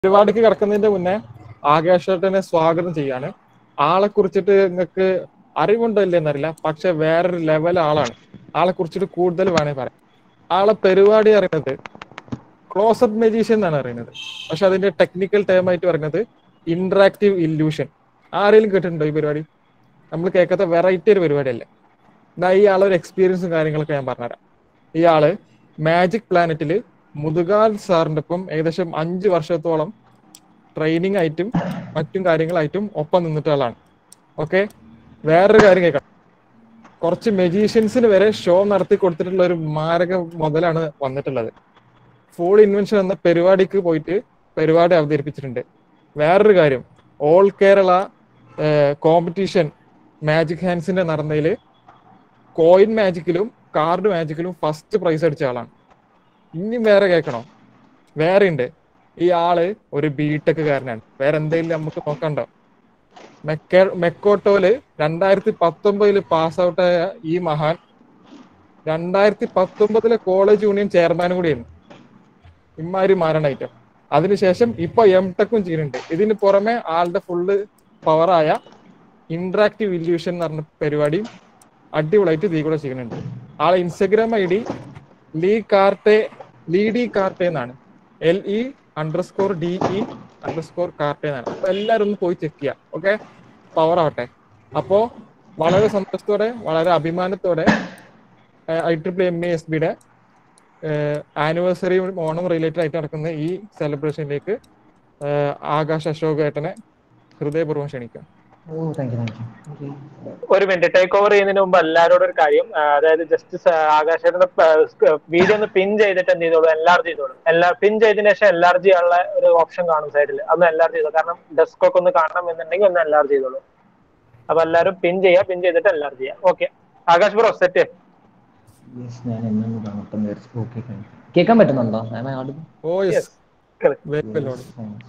പരിപാടിക്ക് കിടക്കുന്നതിന്റെ മുന്നേ ആകാശേട്ടനെ സ്വാഗതം ചെയ്യാണ് ആളെ കുറിച്ചിട്ട് നിങ്ങൾക്ക് അറിവുണ്ടോ ഇല്ലേ എന്നറിയില്ല പക്ഷെ വേറൊരു ലെവൽ ആളാണ് ആളെ കുറിച്ചിട്ട് കൂടുതൽ വേണേ പറയാം ആളെ പരിപാടി അറിയുന്നത് ക്ലോസപ്പ് മെജീഷ്യൻ എന്നാണ് അറിയുന്നത് പക്ഷെ അതിന്റെ ടെക്നിക്കൽ ടേം ആയിട്ട് പറയുന്നത് ഇന്ററാക്റ്റീവ് ഇല്യൂഷൻ ആരെങ്കിലും കേട്ടിട്ടുണ്ടോ ഈ പരിപാടി നമ്മൾ കേൾക്കാത്ത വെറൈറ്റി ഒരു പരിപാടിയല്ലേ എന്നാ ഈ ആളൊരു എക്സ്പീരിയൻസും കാര്യങ്ങളൊക്കെ ഞാൻ പറഞ്ഞുതരാം ഈ ആള് മാജിക് പ്ലാനറ്റിൽ മുതുകാൽ സാറിന്റെ ഒപ്പം ഏകദേശം അഞ്ച് വർഷത്തോളം ട്രെയിനിങ് ആയിട്ടും മറ്റും കാര്യങ്ങളായിട്ടും ഒപ്പം നിന്നിട്ട ആളാണ് ഓക്കെ വേറൊരു കാര്യം കേൾക്കാം കുറച്ച് മെജീഷ്യൻസിന് വരെ ഷോ നടത്തി കൊടുത്തിട്ടുള്ള ഒരു മാരക മുതലാണ് വന്നിട്ടുള്ളത് ഫുൾ ഇൻവെൻഷൻ എന്ന പരിപാടിക്ക് പോയിട്ട് പരിപാടി അവതരിപ്പിച്ചിട്ടുണ്ട് വേറൊരു കാര്യം ഓൾ കേരള കോമ്പറ്റീഷൻ മാജിക് ഹാൻഡ്സിന്റെ നടന്നതിൽ കോയിൻ മാജിക്കിലും കാർഡ് മാജിക്കിലും ഫസ്റ്റ് പ്രൈസ് അടിച്ച ആളാണ് ഇനിയും വേറെ കേൾക്കണോ വേറെ ഉണ്ട് ഈ ആള് ഒരു ബിടെക് കാരനാണ് വേറെ എന്തെങ്കിലും നമുക്ക് നോക്കണ്ടോ മെക്ക മെക്കോട്ടോയില് രണ്ടായിരത്തി പത്തൊമ്പതില് പാസ് ഔട്ടായ ഈ മഹാൻ രണ്ടായിരത്തി പത്തൊമ്പതിലെ കോളേജ് യൂണിയൻ ചെയർമാനും കൂടിയായിരുന്നു ഇമാതിരി മാരണൈറ്റം അതിനുശേഷം ഇപ്പൊ എം ടെക്കും ചെയ്യുന്നുണ്ട് ഇതിന് പുറമെ ആളുടെ ഫുള്ള് പവറായ ഇന്ററാക്റ്റീവ് ഇല്യൂഷൻ എന്ന് പറഞ്ഞ പരിപാടിയും അടിപൊളിയായിട്ട് ഇതീ കൂടെ ചെയ്യുന്നുണ്ട് ആളെ Instagram I D le carte le D carte എന്നാണ് L E underscore D E underscore carte എന്നാണ് അപ്പൊ എല്ലാവരും ഒന്ന് പോയി ചെക്ക് ചെയ്യാം ഓക്കെ പവർ ആവട്ടെ അപ്പോ വളരെ സന്തോഷത്തോടെ വളരെ അഭിമാനത്തോടെ I triple M A S ബിയുടെ ആനിവേഴ്സറിയും ഓണം റിലേറ്റഡ് ആയിട്ട് നടക്കുന്ന ഈ സെലിബ്രേഷനിലേക്ക് ആകാശ് അശോക് ഏട്ടനെ ഹൃദയപൂർവ്വം ക്ഷണിക്കാം oh thank you thank you ഒരു മിനിറ്റ് ടേക്ക് ഓവർ ചെയ്യുന്നതിന് മുമ്പ് എല്ലാവരോടും ഒരു കാര്യം ആ, അതായത് ജസ്റ്റ് ആകാശത്തിന്റെ വീഡിയോ ഒന്ന് പിൻ ചെയ്തിട്ട് എന്ത് ചെയ്തോളൂ എല്ലാവരും ചെയ്തോളൂ എല്ലാ പിൻ ചെയ്തതിനു ശേഷം എല്ലാവരും ചെയ്യാനുള്ള ഒരു ഓപ്ഷൻ കാണും സൈഡിൽ അന്ന് എല്ലാവരും ചെയ്തോളൂ കാരണം ഡെസ്ക് ഒക്കെ ഒന്ന് കാണണം എന്നുണ്ടെങ്കിൽ ഒന്ന് എല്ലാവരും ചെയ്തോളൂ അപ്പൊ എല്ലാവരും പിൻ ചെയ്യാം പിൻ ചെയ്തിട്ട് എല്ലാവരും ചെയ്യാം okay Akash bro set yes ഞാൻ എന്നൊന്ന് കാണട്ടെ വിചാരിച്ചു ഓക്കെ കേൾക്കാൻ പറ്റുന്നുണ്ടോ am I audible oh yes correct. വേപ്പിലോട്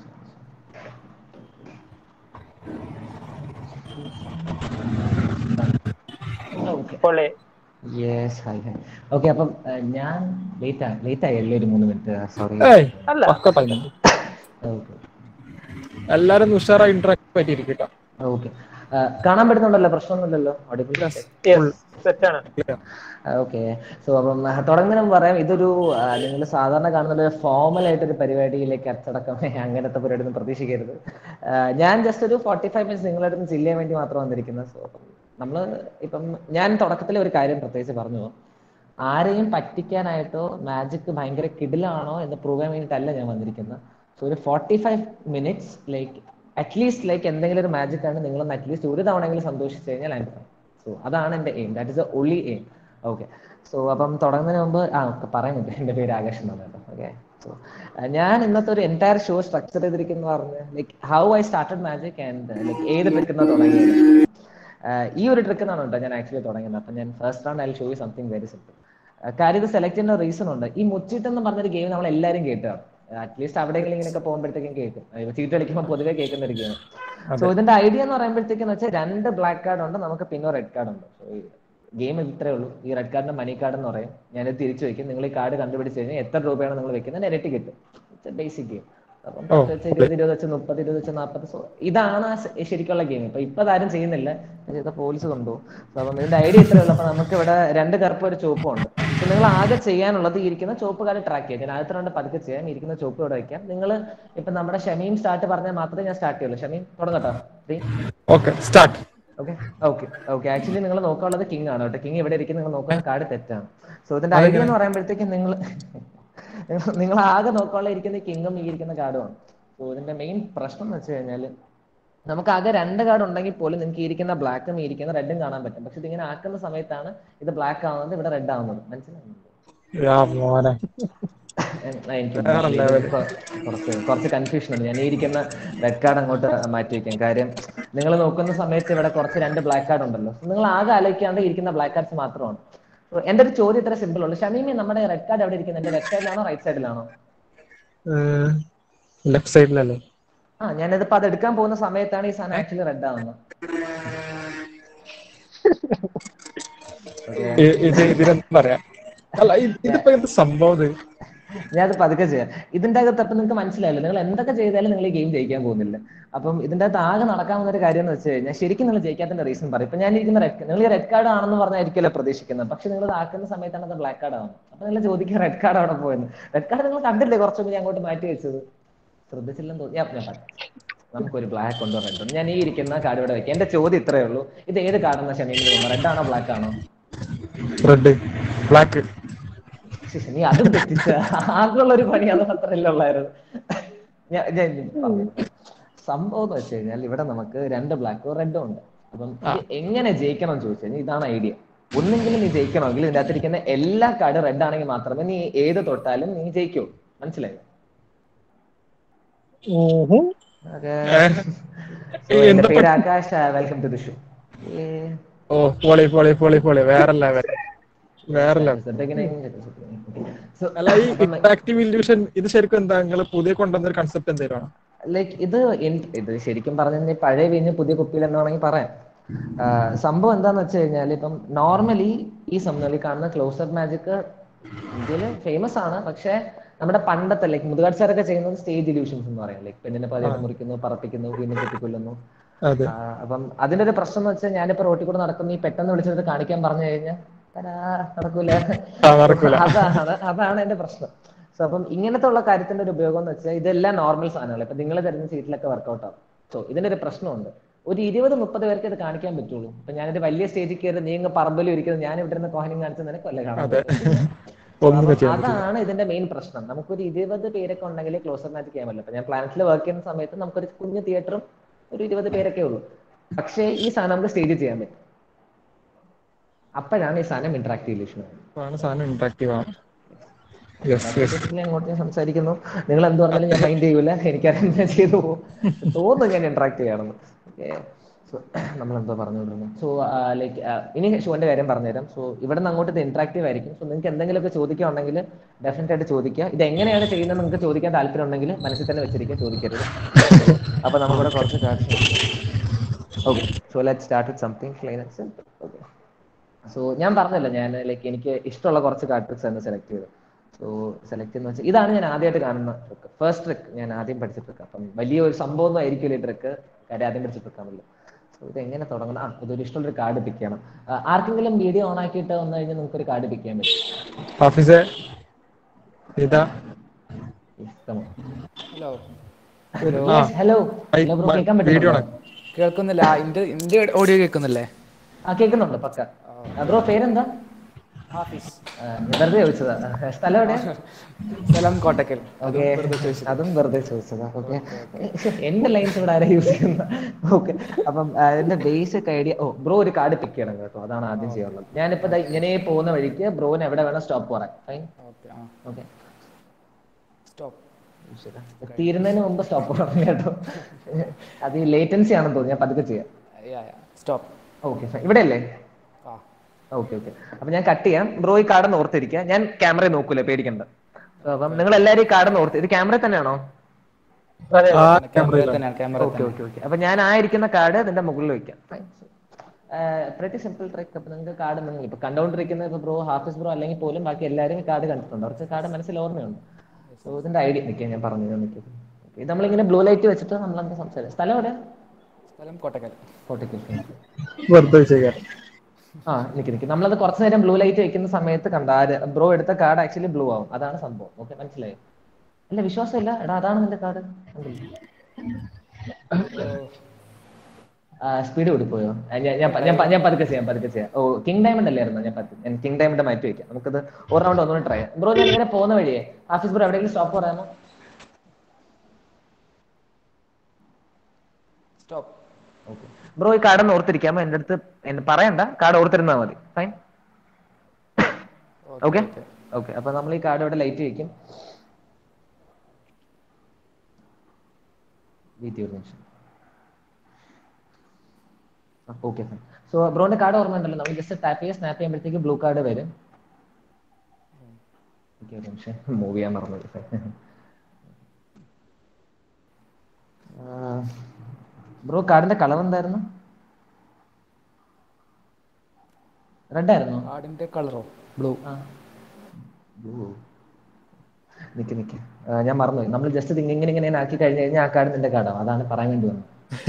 ഓക്കെ പൊള്ളി യെസ് ഹായ് ഹായ് ഓക്കെ അപ്പം ഏഹ്, ഞാൻ ലേറ്റ് ആണ് ലേറ്റ് ആയല്ലേ ഒരു മൂന്ന് മിനിറ്റ് സോറി ഏയ് അല്ല പക്ക ടൈം ഓക്കെ എല്ലാരും ഒന്ന് ഉഷാറായി ഇന്ററാക്ട് പറ്റിയിരിക്കട്ടോ ഓക്കെ കാണാൻ പറ്റുന്നുണ്ടല്ലോ പ്രശ്നമൊന്നുമില്ലല്ലോ ഓഡിബിൾ സെറ്റ് ആണ് ഓക്കെ സോ അപ്പം ആ, തുടങ്ങുന്നതിന് മുമ്പ് പറയാം ഇതൊരു നിങ്ങൾ സാധാരണ കാണുന്ന ഫോമൽ ആയിട്ടൊരു പരിപാടിയിലേക്ക് അച്ചടക്കം അങ്ങനത്തെ പരിപാടി ഒന്നും പ്രതീക്ഷിക്കരുത് ആ, ഞാൻ ജസ്റ്റ് ഒരു ഫോർട്ടി ഫൈവ് മിനിറ്റ്സ് നിങ്ങളുടെ അടുത്ത് ചില്ല ചെയ്യാൻ വേണ്ടി മാത്രം വന്നിരിക്കുന്നത് സോ നമ്മൾ ഇപ്പം ഞാൻ തുടക്കത്തിൽ ഒരു കാര്യം പ്രത്യേകിച്ച് പറഞ്ഞു ആരെയും പറ്റിക്കാനായിട്ടോ മാജിക് ഭയങ്കര കിടിലാണോ എന്ന് പ്രൂവ് ചെയ്യാൻ വേണ്ടിയിട്ടല്ല ഞാൻ വന്നിരിക്കുന്നത് സോ ഒരു forty five minutes like at least like എന്തെങ്കിലും ഒരു മാജിക് ആണ് നിങ്ങളൊന്ന് അറ്റ്ലീസ്റ്റ് ഒരു തവണയെങ്കിലും സന്തോഷിച്ചു കഴിഞ്ഞാൽ ഐ സോ അതാണ് എൻ്റെ aim that is the only aim okay so അപ്പം തുടങ്ങുന്നതിന് മുമ്പ് ആ പറയുന്നുണ്ട് എൻ്റെ പേര് ആകാശ് എന്നാണ് കേട്ടോ ഓക്കെ സോ ഞാൻ ഇന്നത്തെ ഒരു എൻറ്റയർ ഷോ സ്ട്രക്ചർ ചെയ്തിരിക്കുന്ന പറഞ്ഞ് like how I started magic and like ഏത് ട്രിക്കിൽ നിന്നാണ് തുടങ്ങിയത് ആഹ് ഈ ഒരു ട്രിക്ക് നിന്നാണ് കേട്ടോ ഞാൻ ആക്ച്വലി തുടങ്ങിയത് അപ്പം ഞാൻ first round I show you something very simple കാര്യം ഇത് സെലക്ട് ചെയ്യുന്ന റീസൺ ഉണ്ട് ഈ മുച്ചിട്ട് എന്ന് പറഞ്ഞൊരു ഗെയിം നമ്മൾ എല്ലാവരും കേട്ടാണ് അറ്റ്ലീസ്റ്റ് അവിടെയെങ്കിലും ഇങ്ങനെയൊക്കെ പോകുമ്പോഴത്തേക്കും കേൾക്കും ഇപ്പൊ ചീട്ട് കളിക്കുമ്പോൾ പൊതുവെ കേൾക്കുന്ന ഒരു ഗെയിം സോ ഇതിന്റെ ഐഡിയ എന്ന് പറയുമ്പോഴത്തേക്കും വെച്ചാൽ രണ്ട് ബ്ലാക്ക് കാർഡ് ഉണ്ട് നമുക്ക് പിന്നെ റെഡ് കാർഡ് ഉണ്ട് സോ ഗെയിം ഇത്രേ ഉള്ളൂ ഈ റെഡ് കാർഡിന്റെ മണി കാർഡ് എന്ന് പറയും ഞാനിത് തിരിച്ചു വെക്കും നിങ്ങൾ ഈ കാർഡ് കണ്ടുപിടിച്ച് കഴിഞ്ഞാൽ എത്ര രൂപയാണ് നിങ്ങൾ വെക്കുന്നത് ഇരട്ടി കിട്ടും ബേസിക് ഗെയിം അപ്പം പത്ത് വെച്ച് ഇരുപത് ഇരുപത് വെച്ച് മുപ്പത് ഇരുപത് വെച്ച് നാൽപ്പത് സോ ഇതാണ് ആ ശ- ശരിക്കുള്ള ഗെയിം ഇപ്പൊ ഇപ്പൊ ആരും ചെയ്യുന്നില്ല ഇത് പോലീസ് കൊണ്ടുപോകും So അപ്പം ഇതിന്റെ ഐഡിയ ഇത്രേ ഉള്ളൂ അപ്പൊ നമുക്ക് ഇവിടെ രണ്ട് കറുപ്പ് ഒരു ചുവപ്പും ഉണ്ട് അപ്പൊ നിങ്ങൾ ആകെ ചെയ്യാനുള്ളത് ഈ ഇരിക്കുന്ന ചുവപ്പ് കാർഡ് ട്രാക്ക് ചെയ്യാം ഞാൻ ആദ്യത്തെ രണ്ട് പതുക്കെ ചെയ്യാം ഈ ഇരിക്കുന്ന ചുവപ്പ് ഇവിടെ വയ്ക്കാം നിങ്ങൾ ഇപ്പൊ നമ്മുടെ ഷമീം സ്റ്റാർട്ട് പറഞ്ഞാൽ മാത്രമേ ഞാൻ സ്റ്റാർട്ട് ചെയ്യുള്ളൂ ഷമീം തുടങ്ങട്ടോ three okay start okay okay okay actually നിങ്ങൾ നോക്കാനുള്ളത് കിങ് ആണ് കേട്ടോ കിങ് ഇവിടെ ഇരിക്കുന്ന നിങ്ങൾ നോക്കാൻ കാർഡ് തെറ്റാണ് സോ ഇതിന്റെ ഐഡിയ എന്ന് പറയുമ്പോഴത്തേക്കും നിങ്ങൾ നിങ്ങൾ ആകെ നോക്കാനുള്ള ഇരിക്കുന്ന കിങ്ങും ഈ ഇരിക്കുന്ന കാർഡുമാണ് സോ ഇതിന്റെ മെയിൻ പ്രശ്നം എന്ന് വെച്ച് കഴിഞ്ഞാൽ നമുക്ക് ആകെ രണ്ട് കാർഡ് ഉണ്ടെങ്കിൽ പോലും നിങ്ങൾക്ക് ഈ ഇരിക്കുന്ന ബ്ലാക്കും ഈ ഇരിക്കുന്ന റെഡും കാണാൻ പറ്റും പക്ഷെ ഇതിങ്ങനെ ആക്കുന്ന സമയത്താണ് ഇത് ബ്ലാക്ക് ആവുന്നത് ഇവിടെ റെഡ് ആവുന്നത് മനസ്സിലാവുന്നുണ്ടോ മോനെ എനിക്ക് വേറെ level. കുറച്ച് കുറച്ച് കൺഫ്യൂഷൻ ഉണ്ട് ഞാൻ ഈ ഇരിക്കുന്ന റെഡ് കാർഡ് അങ്ങോട്ട് മാറ്റി വെക്കാം കാര്യം നിങ്ങൾ നോക്കുന്ന സമയത്ത് ഇവിടെ കുറച്ച് രണ്ട് ബ്ലാക്ക് കാർഡ് ഉണ്ടല്ലോ നിങ്ങൾ ആകെ ആലോചിക്കാണ്ട് ഇരിക്കുന്ന ബ്ലാക്ക് കാർഡ്സ് മാത്രമാണ് So, എന്റെ ഒരു ചോദ്യം ഇത്ര സിമ്പിൾ ഉള്ളൂ ഷമീമി നമ്മുടെ റെഡ് കാർഡ് എവിടെ ഇരിക്കുന്നത് എന്റെ ലെഫ്റ്റ് സൈഡിലാണോ റൈറ്റ് സൈഡിലാണോ ലെഫ്റ്റ് സൈഡിലല്ലേ ആ ഞാനിതിപ്പോ അത് എടുക്കാൻ പോകുന്ന സമയത്താണ് ഈ സാധനം ആക്ച്വലി റെഡ് ആവുന്നത് ഇ- ഇത് ഇതിനെന്താ പറയാ അല്ല ഇത് ഇതിപ്പോ എന്ത് സംഭവം ഇത് ഞാനത് പതുക്കെ ചെയ്യാം ഇതിന്റെ അകത്ത് അപ്പം നിങ്ങൾക്ക് മനസ്സിലായല്ലോ നിങ്ങൾ എന്തൊക്കെ ചെയ്താലും നിങ്ങൾ ഈ ഗെയിം ജയിക്കാൻ പോകുന്നില്ല അപ്പം ഇതിന്റെ അകത്ത് ആകെ നടക്കാവുന്ന ഒരു കാര്യം എന്ന് വെച്ച് കഴിഞ്ഞാൽ ശരിക്കും നിങ്ങൾ ജയിക്കാത്തതിന്റെ റീസൺ പറയും ഇപ്പൊ ഞാൻ ഇരിക്കുന്ന റെഡ് നിങ്ങൾ ഈ റെഡ് കാർഡ് ആണെന്ന് പറഞ്ഞായിരിക്കുമല്ലോ പ്രതീക്ഷിക്കുന്നത് പക്ഷെ നിങ്ങൾ ഇത് ആക്കുന്ന സമയത്താണ് അത് ബ്ലാക്ക് കാർഡ് ആവുന്നത് അപ്പൊ നിങ്ങൾ ചോദിക്കുക റെഡ് കാർഡ് അവിടെ പോയെന്ന് റെഡ് കാർഡ് നിങ്ങൾ കണ്ടില്ലേ കുറച്ച് മുമ്പ് ഞാൻ അങ്ങോട്ട് മാറ്റി വെച്ചത് ശ്രദ്ധിച്ചില്ലെന്ന് തോന്നി ഞാൻ ഞാൻ പറയാം. നമുക്കൊരു ബ്ലാക്ക് കൊണ്ടുവന്നിട്ടുണ്ട് ഞാൻ ഈ ഇരിക്കുന്ന കാർഡ് ഇവിടെ വെക്കാം എന്റെ ചോദ്യം ഇത്രയേ ഉള്ളൂ ഇത് ഏത് കാർഡെന്ന് ക്ഷമയിൽ തോന്നുന്നു റെഡ് ആണോ ബ്ലാക്ക് ആണോ റെഡ് ബ്ലാക്ക് ശ്ശെ, നീ അതും തെറ്റിച്ച ആകെയുള്ള ഒരു പണി അത് മാത്രമല്ല ഉള്ളായിരുന്നു ഞാൻ ഞാൻ ഇനി പറഞ്ഞു. സംഭവം എന്ന് വെച്ച് കഴിഞ്ഞാൽ ഇവിടെ നമുക്ക് രണ്ട് ബ്ലാക്കും റെഡും ഉണ്ട് അപ്പം ഇത് എങ്ങനെ ജയിക്കണം എന്ന് ചോദിച്ചു കഴിഞ്ഞാൽ ഇതാണ് ഐഡിയ ഒന്നെങ്കിലും നീ ജയിക്കണമെങ്കിൽ ഇതിന്റെ അകത്തിരിക്കുന്ന എല്ലാ കാർഡ് റെഡ് ആണെങ്കിൽ മാത്രമേ നീ ഏത് തൊട്ടാലും നീ ജയിക്കൂ മനസ്സിലായോ Okay. So, എന്റെ എന്താ പേര് Akash welcome to the show ഓ പൊളി പൊളി പൊളി പൊളി വേറെ ലെവൽ വേറെ ലെവൽ അല്ല ഈ ഇന്ററാക്റ്റീവ് ഇല്യൂഷൻ ഇത് ശരിക്കും എന്താ നിങ്ങൾ പുതിയ കൊണ്ടുവന്ന ഒരു കൺസെപ്റ്റ് എന്തെങ്കിലും ലൈക്ക് ഇത് എൻ- ഇത് ശരിക്കും പറഞ്ഞാൽ പഴയ വീഞ്ഞ് പുതിയ കുപ്പിയിൽ എന്ന് വേണമെങ്കിൽ പറയാം ആ, സംഭവം എന്താന്ന് വെച്ച് കഴിഞ്ഞാൽ ഇപ്പം നോർമലി ഈ സംഭവം ഈ കാണുന്ന ക്ലോസർ മാജിക് ഇന്ത്യയിൽ ഫേമസ് ആണ് പക്ഷെ നമ്മുടെ പണ്ടത്തെ ലൈക്ക് മുതുകാട് സാറൊക്കെ ചെയ്യുന്നത് സ്റ്റേജ് ഇല്യൂഷൻസ് എന്ന് പറയും ലൈക്ക് പെണ്ണിനെ പതിയെ മുറിക്കുന്നു പറപ്പിക്കുന്നു വീണ്ടും കെട്ടിക്കൊല്ലുന്നു അതെ ആ, അപ്പം അതിന്റെ ഒരു പ്രശ്നം എന്ന് വെച്ചാൽ ഞാനിപ്പോ റോട്ടിൽ കൂടെ നടക്കുന്ന ഈ പെട്ടെന്ന് വിളിച്ചിട്ട് കാണിക്കാൻ പറഞ്ഞു കഴിഞ്ഞാൽ തരാ, നടക്കൂല ആ, നടക്കൂല. അതാണ് അതാണ് എന്റെ പ്രശ്നം സോ അപ്പം ഇങ്ങനത്തെ ഉള്ള കാര്യത്തിന്റെ ഒരു ഉപയോഗം എന്ന് വെച്ചാൽ ഇതെല്ലാം നോർമൽ സാധനങ്ങൾ ഇപ്പൊ നിങ്ങൾ തരുന്ന സീറ്റിലൊക്കെ വർക്കൗട്ട് ആവും സോ ഇതിന്റെ ഒരു പ്രശ്നമുണ്ട് ഒരു ഇരുപത് മുപ്പത് പേർക്ക് ഇത് കാണിക്കാൻ പറ്റുള്ളൂ ഇപ്പൊ ഞാനൊരു വലിയ സ്റ്റേജിൽ കയറി നീ ഇങ്ങ് പറമ്പിൽ ഇരിക്കുന്നത് ഞാൻ ഇവിടെ നിന്ന് കോഹനും കാണിച്ചു നിനക്ക് വല്ല കാണാൻ അതെ. പറ്റും. ഒന്നും അപ്പം ചെയ്യാൻ പറ്റില്ല. അതാണ് ഇതിന്റെ മെയിൻ പ്രശ്നം നമുക്കൊരു ഇരുപത് പേരൊക്കെ ഉണ്ടെങ്കിൽ ക്ലോസർ മാജിക് ചെയ്യാൻ പറ്റില്ല ഇപ്പൊ ഞാൻ പ്ലാനറ്റിൽ വർക്ക് ചെയ്യുന്ന സമയത്ത് നമുക്കൊരു കുഞ്ഞു തിയേറ്ററും ഒരു ഇരുപത് പേരൊക്കെ ഉള്ളൂ പക്ഷേ ഈ സാധനം നമുക്ക് സ്റ്റേജിൽ ചെയ്യാൻ പറ്റും അപ്പോഴാണ് ഈ സാധനം ഇന്ററാക്റ്റീവ് ഇല്യൂഷൻ ആണ് സാധനം ഇന്ററാക്റ്റീവ് ആണ് യെസ് യെസ് അങ്ങോട്ട് ഞാൻ സംസാരിക്കുന്നു നിങ്ങൾ എന്ത് പറഞ്ഞാലും ഞാൻ മൈൻഡ് ചെയ്യൂല എനിക്കറിയാം ഞാൻ ചെയ്തു പോകും തോന്നുന്നു ഞാൻ ഇന്ററാക്ട് ചെയ്യണമെന്ന് ഓക്കെ സോ നമ്മൾ എന്തോ പറഞ്ഞുകൊണ്ടിരുന്നു സോ ലൈക്ക് ഇനി ഷോന്റെ കാര്യം പറഞ്ഞുതരാം സോ ഇവിടെ നിന്ന് അങ്ങോട്ട് ഇത് ഇന്ററാക്റ്റീവ് ആയിരിക്കും സോ നിങ്ങൾക്ക് എന്തെങ്കിലുമൊക്കെ ചോദിക്കുകയാണെങ്കിൽ ഡെഫിനറ്റ് ആയിട്ട് ചോദിക്കുക ഇത് എങ്ങനെയാണ് ചെയ്യുന്നത് നിങ്ങൾക്ക് ചോദിക്കാൻ താല്പര്യം ഉണ്ടെങ്കിൽ മനസ്സിൽ തന്നെ വെച്ചിരിക്കുക ചോദിക്കരുത് അപ്പൊ നമുക്കിവിടെ കുറച്ച് cards okay so let start with something clean and simple okay so ഞാൻ പറഞ്ഞല്ലോ ഞാൻ ലൈക്ക് എനിക്ക് ഇഷ്ടമുള്ള കുറച്ച് കാർഡ് ട്രിക്സ് ആണ് സെലക്ട് ചെയ്തത് സോ സെലക്ട് ചെയ്യുന്ന വെച്ചാൽ ഇതാണ് ഞാൻ ആദ്യമായിട്ട് കാണുന്ന ട്രിക്ക് ഫസ്റ്റ് ട്രിക്ക് ഞാൻ ആദ്യം പഠിച്ച ട്രിക്ക് അപ്പം വലിയ ഒരു സംഭവം ഒന്നും ആയിരിക്കില്ല ഈ ട്രിക്ക് കാര്യം ആദ്യം പഠിച്ച ട്രിക്കാണല്ലോ സോ ഇത് എങ്ങനെ തുടങ്ങണം ആ ഇതൊരു ഇഷ്ടമുള്ളൊരു കാർഡ് പിക്ക് ചെയ്യണം ആ, ആർക്കെങ്കിലും വീഡിയോ ഓൺ ആക്കിയിട്ട് വന്നു കഴിഞ്ഞാൽ നിങ്ങൾക്ക് ഒരു കാർഡ് പിക്ക് ചെയ്യാൻ പറ്റും ഹാഫിസെ ഇതാ ഇഷ്ടമോ ഹലോ ആ ഹലോ ഐ, ഹലോ ബ്രോ മ- കേൾക്കാൻ വീഡിയോ പറ്റുന്നുണ്ടോ കേൾക്കുന്നില്ല എന്റെ എന്റെ ഓഡിയോ കേൾക്കുന്നില്ലേ ആ കേൾക്കുന്നുണ്ട് പക്ക ബ്രോ പേരെന്താ ഹാഫീസ് ആ, ഞാൻ വെറുതെ ചോദിച്ചതാ ആ, സ്ഥലം എവിടെയാ സലാം കോട്ടക്കൽ ഓക്കെ അതും വെറുതെ ചോദിച്ചതാ ഓക്കെ എന്റെ ലൈൻസ് ഇവിടെ ആരാ യൂസ് ചെയ്യുന്ന ഓക്കെ അപ്പം ആ, എന്റെ ബേസിക് ഐഡിയ ഓ ബ്രോ ഒരു കാർഡ് പിക്ക് ചെയ്യണം കേട്ടോ അതാണ് ആദ്യം ചെയ്യാനുള്ളത് ഞാനിപ്പോ ദാ ഇങ്ങനെ പോകുന്ന വഴിക്ക് ബ്രോന് എവിടെ വേണം സ്റ്റോപ്പ് പറയാം ഫൈൻ ഓക്കെ ആ ഓക്കെ സ്റ്റോപ്പ് തീരുന്നതിന് മുമ്പ് സ്റ്റോപ്പ് പറയണം കേട്ടോ അത് ഈ ലേറ്റൻസി ആണെന്ന് തോന്നുന്നു ഞാൻ പതുക്കെ ചെയ്യാം സ്റ്റോപ്പ് ഓക്കെ ഫൈൻ ഇവിടെ അല്ലേ ആ ഓക്കെ ഓക്കെ അപ്പൊ ഞാൻ കട്ട് ചെയ്യാം ബ്രോ ഈ കാർഡ് ഓർത്തിരിക്കുക ഞാൻ ക്യാമറ നോക്കൂല പേടിക്കണ്ട അപ്പം നിങ്ങൾ എല്ലാവരും ഈ കാർഡ് ഓർത്ത് ഇത് ക്യാമറ തന്നെയാണോ അതെ ആ ക്യാമറ ക്യാമറ തന്നെയാണ് ക്യാമറ ഓക്കെ ഓക്കെ ഓക്കെ അപ്പൊ ഞാൻ ആയിരിക്കുന്ന കാർഡ് അതിന്റെ മുകളിൽ വെക്കാം പ്രതി സിമ്പിൾ ട്രിക്ക് അപ്പൊ നിങ്ങൾക്ക് കാർഡ് നിങ്ങൾ ഇപ്പൊ കണ്ടോണ്ടിരിക്കുന്ന ഇപ്പൊ ബ്രോ ഹാഫിസ് ബ്രോ അല്ലെങ്കിൽ പോലും ബാക്കി എല്ലാവരും ഈ കാർഡ് കണ്ടിട്ടുണ്ട് അവർക്ക് കാർഡ് മനസ്സിൽ ഓർമ്മയുണ്ട് സോ ഇതിന്റെ ഐഡിയ നിൽക്കുക ഞാൻ പറഞ്ഞു നിൽക്കുക ഇത് നമ്മളിങ്ങനെ ബ്ലൂ ലൈറ്റ് വെച്ചിട്ട് നമ്മൾ എന്താ സംസാരിക്കും സ്ഥലം എവിടെ സ്ഥലം കോട്ടക്കൽ കോട്ടയ്ക്കൽ വെറുതെ ചെയ്യാൻ ആ നിക്ക് നിക്ക് നമ്മളത് കുറച്ചു നേരം ബ്ലൂ ലൈറ്റ് വെക്കുന്ന സമയത്ത് കണ്ട ബ്രോ എടുത്ത കാർഡ് ആക്ച്വലി ബ്ലൂ ആവും അതാണ് സംഭവം ഓക്കെ മനസ്സിലായോ അല്ല വിശ്വാസമില്ല എടാ അതാണ് നിന്റെ കാർഡ് സ്പീഡ് കൂടിപ്പോയോ ആ, ഞാൻ ഞാൻ പ- ഞാൻ പ- ഞാൻ പതുക്കെ ചെയ്യാം പതുക്കെ ചെയ്യാം ഓ കിങ് ഡയമണ്ട് അല്ലായിരുന്നു ഞാൻ പതുക്കെ ഞാൻ കിങ് ഡയമണ്ട് മാറ്റി വെക്കാം നമുക്കത് ഒരു റൗണ്ട് ഒന്നുകൂടി ട്രൈ ചെയ്യാം ബ്രോ ഞാൻ ഇങ്ങനെ പോകുന്ന വഴിയേ ആഫീസ് ബ്രോ എവിടെയെങ്കിലും സ്റ്റോപ്പ് പറയാമോ സ്റ്റോപ്പ് ഓക്കെ ബ്രോ ഈ കാർഡ് ഒന്ന് ഓർത്തിരിക്കാമോ എന്റെ അടുത്ത് എന്നെ പറയണ്ട കാർഡ് ഓർത്തിരുന്നാൽ മതി ഫൈൻ ഓക്കെ ഓക്കെ അപ്പൊ നമ്മൾ ഈ കാർഡ് ഇവിടെ ലൈറ്റ് വെക്കും വെയിറ്റ് ഒരു നിമിഷം ഓക്കെ ഫൈൻ സോ ബ്രോന്റെ കാർഡ് ഓർമ്മ ഉണ്ടല്ലോ നമ്മൾ ജസ്റ്റ് ടാപ്പ് ചെയ്യുക സ്നാപ്പ് ചെയ്യുമ്പോഴത്തേക്ക് ബ്ലൂ കാർഡ് വരും ഓക്കെ ഒരു നിമിഷം മൂവ് ചെയ്യാൻ മറന്നത് ബ്രോ കാർഡിന്റെ കളർ എന്തായിരുന്നു റെഡ് ആയിരുന്നു കാർഡിന്റെ കളറോ ബ്ലൂ ബ്ലൂ നിക്ക് നിക്ക് ആ, ഞാൻ മറന്നുപോയി നമ്മൾ ജസ്റ്റ് ഇങ്ങനെ ഇങ്ങനെ ഇങ്ങനെ ആക്കി കഴിഞ്ഞ് കഴിഞ്ഞാൽ ആ കാർഡ് നിന്റെ കാർഡാണ് അതാണ് പറയാൻ വേണ്ടി വന്നത്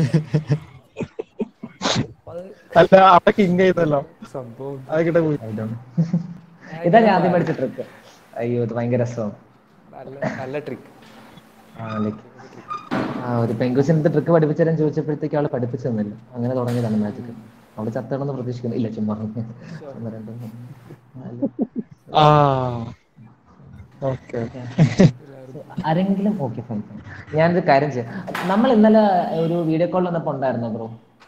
അല്ല അവിടെ കിങ് ചെയ്തല്ലോ സംഭവം അത് കിட்ட പോയി I don't know. ഇതാ ഞാൻ ആദ്യം പഠിച്ച ട്രിക്ക് അയ്യോ ഇത് ഭയങ്കര രസമാണ് നല്ല നല്ല ട്രിക്ക് ആ like ആ ഒരു പെങ്കുസിന് ഇത് ട്രിക്ക് പഠിപ്പിച്ചു തരാൻ ചോദിച്ചപ്പോഴത്തേക്ക് അവള് പഠിപ്പിച്ചു തന്നില്ല അങ്ങനെ തുടങ്ങിയതാണ് മാജിക് അവള് ചത്തണമെന്ന് പ്രതീക്ഷിക്കുന്നു ഇല്ല ചുമ്മാ ഒന്ന് രണ്ട് മൂന്ന് നാല്. ആ ഓക്കെ ആരെങ്കിലും ഓക്കെ ഫൈൻ ഫൈൻ ഞാനൊരു കാര്യം ചെയ്യാം നമ്മൾ ഇന്നലെ ഒരു വീഡിയോ കോൾ വന്നപ്പോ ഉണ്ടായിരുന്നോ ബ്രോ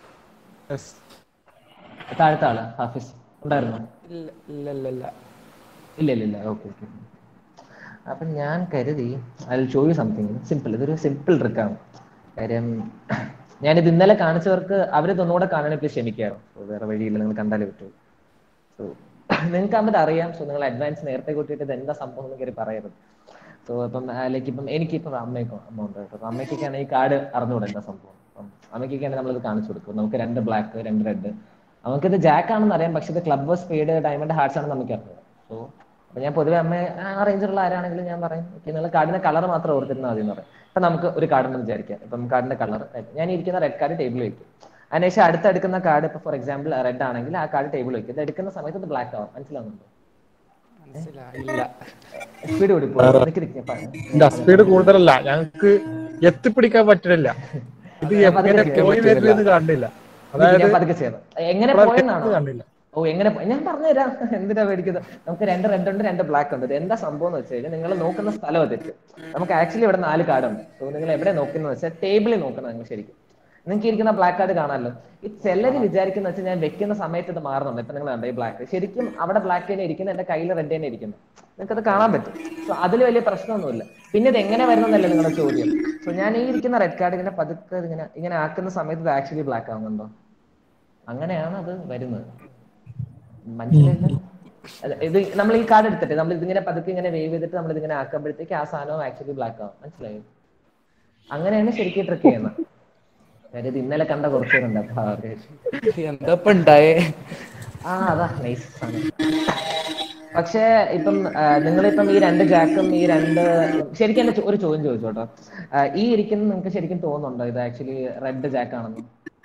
താഴത്തെ ആള് ഹാഫിസ് ഉണ്ടായിരുന്നോ ഇല്ല ഇല്ല ഇല്ല ഇല്ല ഇല്ല ഇല്ല ഇല്ല ഓക്കെ ഓക്കെ അപ്പൊ ഞാൻ കരുതി I show you something simple ഇതൊരു സിമ്പിൾ ട്രിക്കാണ് കാര്യം ഞാനിത് ഇന്നലെ കാണിച്ചവർക്ക് അവരിത് ഒന്നുകൂടെ കാണാനായിട്ട് ക്ഷമിക്കാറോ വേറെ വഴിയില്ല നിങ്ങൾ കണ്ടാലേ പറ്റൂ സോ നിങ്ങൾക്ക് ആകുമ്പോൾ അറിയാം സോ നിങ്ങൾ അഡ്വാൻസ് നേരത്തെ കൂട്ടിയിട്ട് ഇത് എന്താ സംഭവം എന്ന് കയറി പറയരുത് സോ ഇപ്പം ലൈക്ക് ഇപ്പം എനിക്കിപ്പം അമ്മയ്ക്കോ അമ്മ ഉണ്ട് കേട്ടോ അപ്പൊ അമ്മയ്ക്കൊക്കെയാണ് ഈ കാർഡ് അറിഞ്ഞുകൂടെ എന്താ സംഭവം അപ്പം അമ്മയ്ക്കൊക്കെയാണ് നമ്മളിത് കാണിച്ചു കൊടുക്കും നമുക്ക് രണ്ട് ബ്ലാക്ക് രണ്ട് റെഡ് നമുക്കിത് ജാക്ക് ആണെന്ന് അറിയാം പക്ഷെ ഇത് ക്ലബ് സ്പീഡ് ഡയമണ്ട് ഹാർട്സ് ആണെന്ന് നമുക്ക് അറിയാം സോ അപ്പൊ ഞാൻ പൊതുവെ അമ്മ ആ റേഞ്ചിലുള്ള ആരാണെങ്കിലും ഞാൻ പറയും ഓക്കെ നിങ്ങൾ കാർഡിന്റെ കളർ മാത്രം ഓർത്തിരുന്നാൽ മതി എന്ന് പറയും ഇപ്പൊ നമുക്ക് ഒരു കാർഡ് എന്ന് വിചാരിക്കാം ഇപ്പം കാർഡിന്റെ കളർ ഞാൻ ഇരിക്കുന്ന റെഡ് കാർഡ് ടേബിളിൽ വെക്കും അതിനുശേഷം അടുത്തെടുക്കുന്ന കാർഡ് ഇപ്പൊ ഫോർ എക്സാമ്പിൾ റെഡ് ആണെങ്കിൽ ആ കാർഡ് ടേബിൾ വെക്കും ഇത് എടുക്കുന്ന സമയത്ത് ഇത് ബ്ലാക്ക് ആവും മനസ്സിലാവുന്നുണ്ടോ മനസ്സിലായില്ല സ്പീഡ് കൂടി ഇല്ല സ്പീഡ് കൂടുതലല്ല ഞങ്ങൾക്ക് എത്തിപ്പിടിക്കാൻ പറ്റുന്നില്ല ഇത് എങ്ങനെ പോയി വരുന്നത് കണ്ടില്ല അതായത് ഞാൻ പതുക്കെ ചെയ്തു എങ്ങനെ പോയെന്നാണോ കണ്ടില്ല ഓ എങ്ങനെ പോയി? ഞാൻ പറഞ്ഞുതരാം എന്തിനാ പേടിക്കുന്നത് നമുക്ക് രണ്ട് റെഡ് ഉണ്ട് രണ്ട് ബ്ലാക്ക് ഉണ്ട് ഇത് എന്താ സംഭവം എന്ന് വെച്ച് കഴിഞ്ഞാൽ നിങ്ങൾ നോക്കുന്ന സ്ഥലം തെറ്റ് നമുക്ക് ആക്ച്വലി ഇവിടെ നാല് കാർഡ് ഉണ്ട് സോ നിങ്ങൾ എവിടെ നോക്കുന്നത് വെച്ചാൽ ടേബിളിൽ നോക്കണം നിങ്ങൾ ശരിക്കും നിങ്ങൾക്ക് ഇരിക്കുന്ന ബ്ലാക്ക് കാർഡ് കാണാമല്ലോ ഈ ചിലര് വിചാരിക്കുന്ന വെച്ചാൽ ഞാൻ വെക്കുന്ന സമയത്ത് ഇത് മാറുന്നുണ്ട് ഇപ്പൊ നിങ്ങൾ കണ്ടോ ഈ ബ്ലാക്ക് ശരിക്കും അവിടെ ബ്ലാക്ക് തന്നെ ഇരിക്കുന്നത് എന്റെ കയ്യിൽ റെഡ് തന്നെ ഇരിക്കുന്നത് നിങ്ങൾക്ക് അത് കാണാൻ പറ്റും സോ അതിൽ വലിയ പ്രശ്നമൊന്നുമില്ല പിന്നെ ഇത് എങ്ങനെ വരുന്നതല്ലേ നിങ്ങളുടെ ചോദ്യം സോ ഞാൻ ഈ ഇരിക്കുന്ന റെഡ് കാർഡ് ഇങ്ങനെ പതുക്കെ ഇങ്ങനെ ഇങ്ങനെ ആക്കുന്ന സമയത്ത് ഇത് ആക്ച്വലി ബ്ലാക്ക് ആവുന്നുണ്ടോ അങ്ങനെയാണ് അത് വരുന്നത് മനസ്സിലായില്ല അല്ല, ഇത് നമ്മൾ ഈ കാർഡ് എടുത്തിട്ട് നമ്മൾ ഇതിങ്ങനെ പതുക്കെ ഇങ്ങനെ വേവ് ചെയ്തിട്ട് നമ്മൾ ഇതിങ്ങനെ ആക്കുമ്പോഴത്തേക്ക് ആ സാധനം ആക്ച്വലി ബ്ലാക്ക് ആവും മനസ്സിലായോ അങ്ങനെയാണ് ശരിക്കും ട്രിക്ക് ചെയ്യുന്നത് കാര്യം ഇത് ഇന്നലെ കണ്ട കുറച്ച് പേരുണ്ട് അപ്പൊ അവര് എന്താ ഇപ്പൊ ഉണ്ടായേ ആ അതാ നൈസ് പക്ഷേ ഇപ്പം ആ, നിങ്ങളിപ്പം ഈ രണ്ട് ജാക്കും ഈ രണ്ട് ശരിക്കും എന്റെ ചോ- ഒരു ചോദ്യം ചോദിച്ചോട്ടോ ആ, ഈ ഇരിക്കുന്ന നിങ്ങൾക്ക് ശരിക്കും തോന്നുന്നുണ്ടോ ഇത് ആക്ച്വലി റെഡ് ജാക്ക് ആണെന്ന്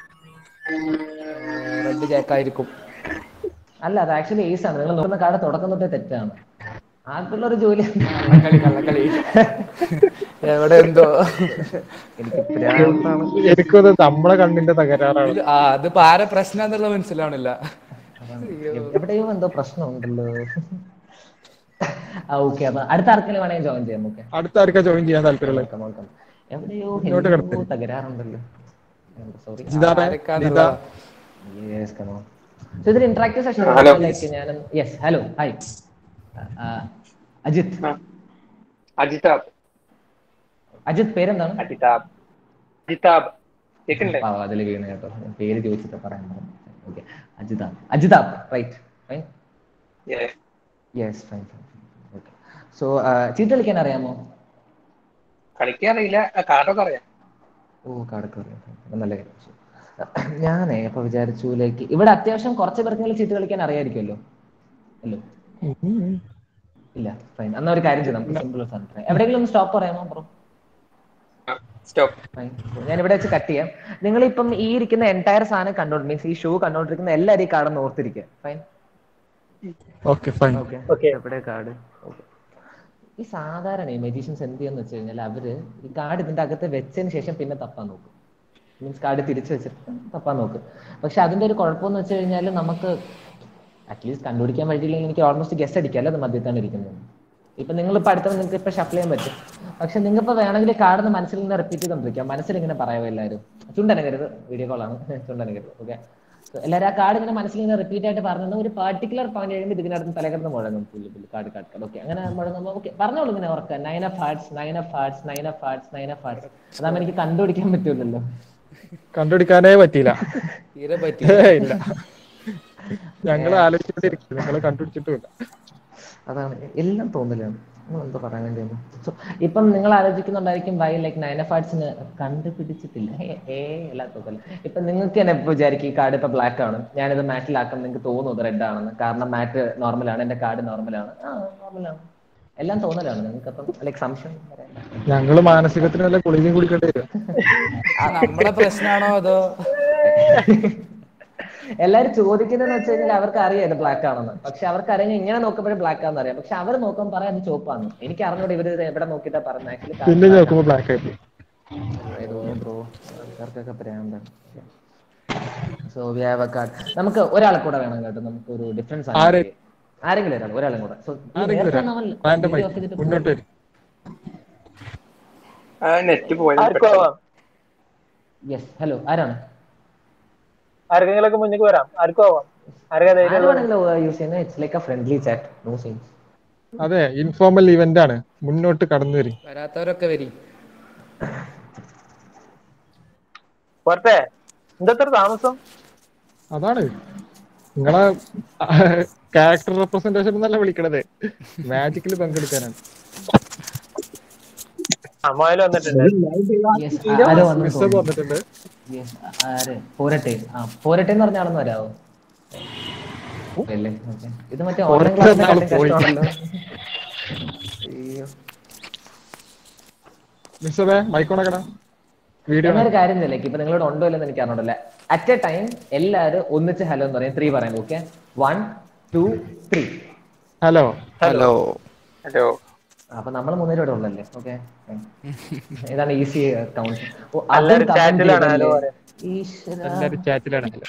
റെഡ് ജാക്കായിരിക്കും അല്ല അത് ആക്ച്വലി ഏസ് ആണ് നിങ്ങൾ നോക്കുന്ന കാർഡ് തുടക്കം തൊട്ടേ തെറ്റാണ് ആർക്കുള്ള ഒരു ജോലി കള്ളക്കളി കള്ളക്കളി എവിടെ എന്തോ എനിക്ക് ഭ്രാന്താണ് എനിക്കത് നമ്മളെ കണ്ണിന്റെ തകരാറാണ് ഇത് ആ അതിപ്പോ ആരെ പ്രശ്നം എന്നുള്ളത് മനസ്സിലാവണില്ല എവിടെയോ എന്തോ പ്രശ്നമുണ്ടല്ലോ ആ ഓക്കെ അപ്പൊ അടുത്ത ആർക്കെങ്കിലും വേണമെങ്കിൽ ജോയിൻ ചെയ്യാം ഓക്കെ അടുത്ത ആർക്കാ ജോയിൻ ചെയ്യാൻ താല്പര്യമുള്ളത് വെൽക്കം വെൽക്കം എവിടെയോ ഇങ്ങോട്ട് എന്തോ കിടക്ക്. തകരാറുണ്ടല്ലോ സോറി ജിതാറെ ആരൊക്കെയാന്നുള്ളതാ? യെസ് കമോ സോ ഇതൊരു ഇന്ററാക്റ്റീവ് സെഷൻ Hello. ലൈക്ക് ഞാൻ yes hello hi Ajith Ajitabh Ajith പേരെന്താണ് അജിതാബ് അജിതാബ് കേൾക്കണ്ടേ ആ അതിൽ വീണ് കേട്ടോ ഞാൻ പേര് ചോദിച്ചിട്ട് പറയാൻ okay Ajitabh Ajitabh right fine Yes. Yes fine fine okay so ചീട്ട് കളിക്കാൻ അറിയാമോ കളിക്കാൻ അറിയില്ല കാർഡൊക്കെ അറിയാം ഓ കാടൊക്കെ അറിയാം നല്ല കാര്യം So, ഞാനേ അപ്പൊ വിചാരിച്ചു ലൈക്ക് ഇവിടെ അത്യാവശ്യം കുറച്ച് പേർക്കെങ്കിലും ചീട്ട് കളിക്കാൻ അറിയായിരിക്കുമല്ലോ അല്ലോ ഇല്ല ഫൈൻ എന്നാ ഒരു കാര്യം ചെയ്യാം നമുക്ക് സിമ്പിൾ സാധനം എവിടെയെങ്കിലും ഒന്ന് സ്റ്റോപ്പ് പറയാമോ ബ്രോ സ്റ്റോപ്പ് ഫൈൻ ഞാൻ ഇവിടെ വെച്ച് കട്ട് ചെയ്യാം നിങ്ങൾ ഇപ്പം ഈ ഇരിക്കുന്ന എൻറ്റയർ സാധനം കണ്ടോണ്ട് മീൻസ് ഈ ഷൂ കണ്ടോണ്ടിരിക്കുന്ന എല്ലാവരും ഈ കാർഡൊന്ന് ഓർത്തിരിക്കുക fine okay fine okay Okay. എവിടെ കാർഡ് ഈ സാധാരണ ഈ മെജീഷ്യൻസ് എന്ത് ചെയ്യാന്ന് വെച്ച് കഴിഞ്ഞാൽ അവര് ഈ കാർഡ് ഇതിന്റെ അകത്ത് വെച്ചതിന് ശേഷം പിന്നെ തപ്പാൻ നോക്കും മീൻസ് കാർഡ് തിരിച്ചു വെച്ചിട്ട് തപ്പാൻ നോക്കും പക്ഷെ അതിന്റെ ഒരു കുഴപ്പമെന്ന് വെച്ച് കഴിഞ്ഞാൽ നമുക്ക് അറ്റ്ലീസ്റ്റ് കണ്ടുപിടിക്കാൻ വഴിയില്ലെങ്കിൽ എനിക്ക് ഓൾമോസ്റ്റ് ഗസ്റ്റ് അടിക്കാമല്ലോ അത് മധ്യത്താണ് ഇരിക്കുന്നത് ഇപ്പൊ നിങ്ങൾ ഇപ്പൊ അടുത്ത നിങ്ങൾക്ക് ഇപ്പൊ ഷഫിൾ ചെയ്യാൻ പറ്റും പക്ഷെ നിങ്ങൾക്ക് ഇപ്പൊ വേണമെങ്കിൽ കാർഡ് മനസ്സിൽ നിന്ന് റിപ്പീറ്റ് ചെയ്തോണ്ടിരിക്കാം മനസ്സിൽ ഇങ്ങനെ പറയാമോ എല്ലാവരും ചുണ്ടനകരുത് വീഡിയോ കോളാണ് ചുണ്ടനകരുത് ഓക്കെ എല്ലാവരും ആ കാർഡ് ഇങ്ങനെ മനസ്സിൽ ഇങ്ങനെ റിപ്പീറ്റ് ആയിട്ട് പറഞ്ഞു ഒരു പർട്ടിക്കുലർ പോയിന്റ് കഴിയുമ്പോൾ ഇതിനകത്ത് തലകിടന്ന് മുഴങ്ങും പുല്ല് പുല്ല് കാർഡ് കാർഡ് കാർഡ് ഓക്കെ അങ്ങനെ മുഴങ്ങുമ്പോൾ ഓക്കെ പറഞ്ഞോളൂ ഇങ്ങനെ ഓർക്കുക nine of hearts nine of hearts nine of hearts nine of hearts അതാകുമ്പോൾ എനിക്ക് കണ്ടുപിടിക്കാൻ പറ്റൂലല്ലോ കണ്ടുപിടിക്കാനേ പറ്റിയില്ല തീരെ പറ്റി ഏ, ഇല്ല ഞങ്ങൾ ആലോചിച്ചിട്ടിരിക്കും നിങ്ങൾ കണ്ടുപിടിച്ചിട്ടുമില്ല അതാണ് എല്ലാം തോന്നലാണ് നിങ്ങൾ എന്താ പറയാൻ വേണ്ടി വന്നു? So, ഇപ്പം നിങ്ങൾ ആലോചിക്കുന്നുണ്ടായിരിക്കും വൈ ലൈക്ക് നയൻ ഓഫ് ആർട്സിന് കണ്ടുപിടിച്ചിട്ടില്ല ഏ, ഏ എല്ലാ തോന്നലും ഇപ്പൊ നിങ്ങൾക്ക് തന്നെ ഇപ്പൊ വിചാരിക്കും ഈ കാർഡ് ഇപ്പൊ ബ്ലാക്ക് ആണ് ഞാനിത് മാറ്റിലാക്കാൻ നിങ്ങൾക്ക് തോന്നുന്നു ഇത് റെഡ് ആണെന്ന് കാരണം മാറ്റ് നോർമൽ ആണ് എന്റെ കാർഡ് നോർമൽ ആണ് ആ നോർമൽ ആണ് എല്ലാം തോന്നലാണ് നിങ്ങൾക്ക് അപ്പം ലൈക്ക് സംശയം വരാൻ. ഞങ്ങള് മാനസികത്തിന് വല്ല ഗുളികയും കുടിക്കേണ്ടി വരും നമ്മളെ പ്രശ്നമാണോ അതോ എല്ലാരും ചോദിക്കുന്നതെന്ന് വെച്ച് കഴിഞ്ഞാൽ അവർക്ക് അറിയാം ഇത് ബ്ലാക്ക് ആണെന്ന് പക്ഷെ അവർക്ക് അറിയാം ഇങ്ങനെ നോക്കുമ്പോഴേ ബ്ലാക്ക് ആണെന്ന് അറിയാം പക്ഷെ അവർ നോക്കുമ്പോൾ പറയാം അത് ചുവപ്പാണ് എനിക്ക് അറിഞ്ഞൂടെ ഇവര് ഇത് എവിടെ നോക്കിയിട്ടാ പറയുന്നത് പിന്നെ നോക്കുമ്പോ ബ്ലാക്ക് ആയിട്ട് ബ്രോ ആൾക്കാർക്കൊക്കെ പ്രാന്താണ് so we have a card നമുക്ക് ഒരാളെ കൂടെ വേണം കേട്ടോ നമുക്ക് ഒരു ഡിഫറൻസ് ആരെ? ആരെങ്കിലും ഒരാൾ ഒരാളും കൂടെ സോ ആരെങ്കിലും ഒരാൾ. Random ആയി. മുന്നോട്ട് വരും ആ നെറ്റ് പോയത് ആർക്കും ആവാം യെസ് ഹലോ ആരാണ് ആർക്കെങ്കിലൊക്കെ മുന്നിക്ക് വരാം ആർക്കും ആവാം ആർക്കാ ധൈര്യം ആര് വേണമെങ്കിലും യൂസ് ചെയ്യുന്നത് it's like a friendly chat no scenes അതെ ഇൻഫോർമൽ ഇവന്റ് ആണ് മുന്നോട്ട് കടന്നു വരും വരാത്തവരൊക്കെ വരി പോരട്ടെ എന്തത്ര താമസം അതാണ് നിങ്ങളെ ക്യാരക്ടർ റെപ്രസെന്റേഷൻ എന്നല്ല വിളിക്കണത് മാജിക്കിൽ പങ്കെടുക്കാനാണ് അമ്മായാലും വന്നിട്ടുണ്ട് യെസ് ആരോ വന്നു മിസ് വന്നിട്ടുണ്ട് യെസ് ആര് പോരട്ടെ ആ പോരട്ടെ എന്ന് പറഞ്ഞ ആളൊന്നും വരാവോ അല്ലേ Okay. ഇത് മറ്റേ ഓൺലൈൻ പോരട്ടെ എന്ന ആള് പോയി. ക്ലാസ്സിനെ അയ്യോ മിസ് അതെ മൈക്കോണക്കട വീഡിയോ എന്നൊരു കാര്യം ലൈക്ക് ഇപ്പൊ നിങ്ങളോട് ഉണ്ടോ ഇല്ലെന്ന് എനിക്ക് അറിഞ്ഞോണ്ടല്ലേ അറ്റ് എ ടൈം എല്ലാവരും ഒന്നിച്ച് ഹലോ എന്ന് പറയും ത്രീ പറയാം okay one two three hello hello hello അപ്പൊ നമ്മൾ മൂന്നുപേരും ഇവിടെ ഉള്ളല്ലേ ഓക്കെ ഇതാണ് ഈസി കൗണ്ട് എല്ലാവരും chatലാണ് hello പറയാ. ഈശ്വര എല്ലാരും ചാറ്റിലാണ്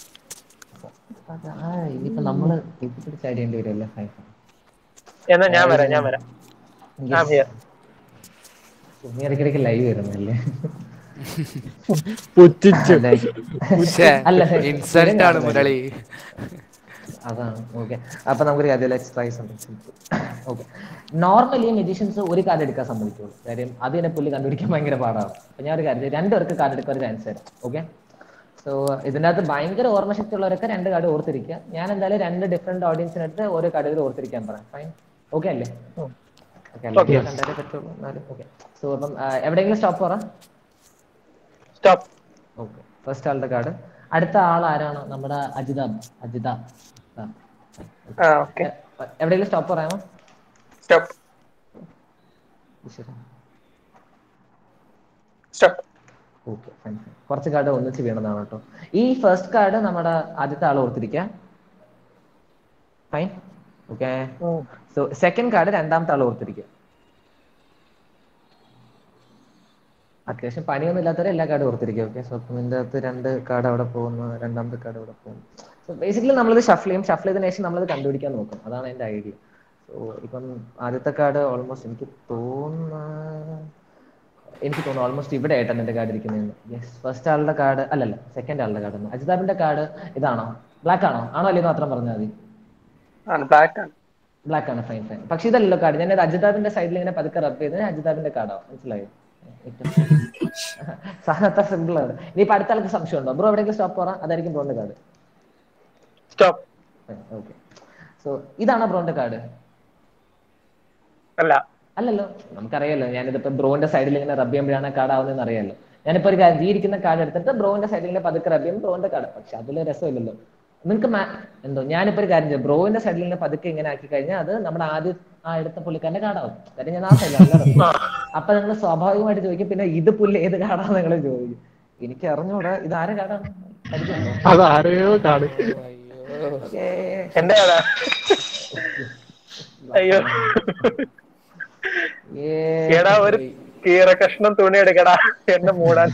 ആ ഇനിയിപ്പോ നമ്മള് പിടിച്ചടിയേണ്ടി വരുമല്ലേ Fine. എന്നാ ഞാൻ വരാം ഞാൻ വരാം Yes. I'm here. നീ ഇടയ്ക്കിടയ്ക്ക് ലൈവ് വരുന്നല്ലേ പുച്ഛിച്ച് അല്ല ഇൻസൾട്ട് ആണ് മുരളി അതാണ് ഓക്കെ അപ്പൊ നമുക്കൊരു കാര്യം let's try something okay normally magicians ഒരു കാർഡ് എടുക്കാൻ സമ്മതിക്കുള്ളൂ കാര്യം അത് തന്നെ പുള്ളി കണ്ടുപിടിക്കാൻ ഭയങ്കര പാടാണ് അപ്പൊ ഞാൻ ഒരു കാര്യം ചെയ്യാം. രണ്ടുപേർക്ക് കാർഡ് എടുക്കാൻ ഒരു ചാൻസ് തരാം ഓക്കെ സോ ഇതിൻ്റെ അകത്ത് ഭയങ്കര ഓർമ്മശക്തി ഉള്ളവരൊക്കെ രണ്ട് കാർഡ് ഓർത്തിരിക്കുക ഞാൻ എന്തായാലും രണ്ട് ഡിഫറെന്റ് ഓഡിയൻസിനടുത്ത് ഓരോ കാർഡുകൾ ഓർത്തിരിക്കാൻ പറയാം ഫൈൻ ഓക്കെ അല്ലേ ഓക്കെ Okay. കണ്ടാലേ പറ്റുള്ളൂ എന്നാലും ഓക്കെ സോ അപ്പം ആ, എവിടെയെങ്കിലും സ്റ്റോപ്പ് പറ സ്റ്റോപ്പ് ഓക്കെ ഫസ്റ്റ് ആളുടെ കാർഡ് അടുത്ത ആൾ ആരാണ് നമ്മുടെ അജിതാബ് അജിതാബ് ആ. ആ ഓക്കെ എ- എവിടെയെങ്കിലും സ്റ്റോപ്പ് പറയാമോ സ്റ്റോപ്പ് ഈശ്വരാ. സ്റ്റോപ്പ് ഓക്കെ ഫൈൻ ഫൈൻ കുറച്ച് കാർഡ് ഒന്നിച്ച് വീണതാണ് കേട്ടോ ഈ ഫസ്റ്റ് കാർഡ് നമ്മുടെ ആദ്യത്തെ ആൾ ഓർത്തിരിക്കാം fine okay so second card രണ്ടാമത്തെ ആൾ ഓർത്തിരിക്കുക അത്യാവശ്യം പണിയൊന്നും ഇല്ലാത്തവരെ എല്ലാ കാർഡും ഓർത്തിരിക്കുക ഓക്കെ സോ അപ്പം ഇതിൻ്റെ അകത്ത് രണ്ട് കാർഡ് അവിടെ പോകുന്നു രണ്ടാമത്തെ കാർഡ് അവിടെ പോകുന്നു സോ ബേസിക്കലി നമ്മളിത് ഷഫിൾ ചെയ്യും ഷഫിൾ ചെയ്തതിനു ശേഷം നമ്മളത് കണ്ടുപിടിക്കാൻ നോക്കും അതാണ് എൻ്റെ ഐഡിയ സോ ഇപ്പം ആദ്യത്തെ കാർഡ് ഓൾമോസ്റ്റ് എനിക്ക് തോന്നുന്ന എനിക്ക് തോന്നുന്നു ഓൾമോസ്റ്റ് ഇവിടെ ആയിട്ടാണ് എന്റെ കാർഡ് ഇരിക്കുന്നത് യെസ് ഫസ്റ്റ് ആളുടെ കാർഡ് അല്ലല്ല സെക്കൻഡ് ആളുടെ കാർഡ് അജിതാബിന്റെ കാർഡ് ഇതാണോ ബ്ലാക്ക് ആണോ ആണോ അല്ലെന്ന് മാത്രം പറഞ്ഞാൽ മതി ആണ് ബ്ലാക്ക് ആണ് ബ്ലാക്ക് ആണ് ഫൈൻ ഫൈൻ പക്ഷെ ഇതല്ലല്ലോ കാർഡ് ഞാൻ അജിതാബിന്റെ സൈഡിൽ ഇങ്ങനെ പതുക്കെ റബ് ചെയ്ത് അജിതാബിന്റെ കാർഡാവും മനസ്സിലായോ സാധനത്തെ സിമ്പിൾ ആണ് ഇനിയിപ്പോ അടുത്ത ആൾക്ക് സംശയം ഉണ്ടോ ബ്രോ എവിടെയെങ്കിലും സ്റ്റോപ്പ് പറ അതായിരിക്കും ബ്രോന്റെ കാർഡ് സ്റ്റോപ്പ് ഓക്കെ സോ ഇതാണോ ബ്രോന്റെ കാർഡ് അല്ല അല്ലല്ലോ നമുക്കറിയാലോ ഞാനിതിപ്പോ ബ്രോന്റെ സൈഡിൽ ഇങ്ങനെ റബ് ചെയ്യുമ്പോഴാണ് കാർഡ് ആവുന്നതെന്ന് അറിയാലോ ഞാനിപ്പോ ഒരു കാര്യം ഈ ഇരിക്കുന്ന കാർഡ് എടുത്തിട്ട് ബ്രോന്റെ സൈഡിൽ ഇങ്ങനെ പതുക്കെ റബ് ചെയ്യുമ്പോൾ ബ്രോന്റെ കാർഡ് പക്ഷെ അതിൽ രസമില്ലല്ലോ നിങ്ങൾക്ക് എന്തോ ഞാനിപ്പോ ഒരു കാര്യം ചെയ്യാം ബ്രോന്റെ സൈഡിൽ ഇങ്ങനെ പതുക്കെ ഇങ്ങനെ ആക്കി കഴിഞ്ഞാൽ അത് നമ്മുടെ ആദ്യം ആ എടുത്ത പുള്ളിക്കാരന്റെ കാർഡാവും കാര്യം ഞാൻ ആ സൈഡിലാണ് അപ്പൊ നിങ്ങൾ സ്വാഭാവികമായിട്ട് ചോദിക്കും പിന്നെ ഇത് പുല്ല് ഏത് കാർഡാന്ന് നിങ്ങൾ ചോദിക്കും എനിക്ക് അറിഞ്ഞൂടാ ഇത് ആരെ കാർഡാണ് പഠിക്കുന്നുണ്ടോ അത് ആരെയോ കാണും അയ്യോ ഓക്കേ. എന്റെ കഥ അയ്യോ ഏ, എടാ ഒരു കീറ കഷ്ണം തുണി എടുക്കടാ എന്നെ മൂടാൻ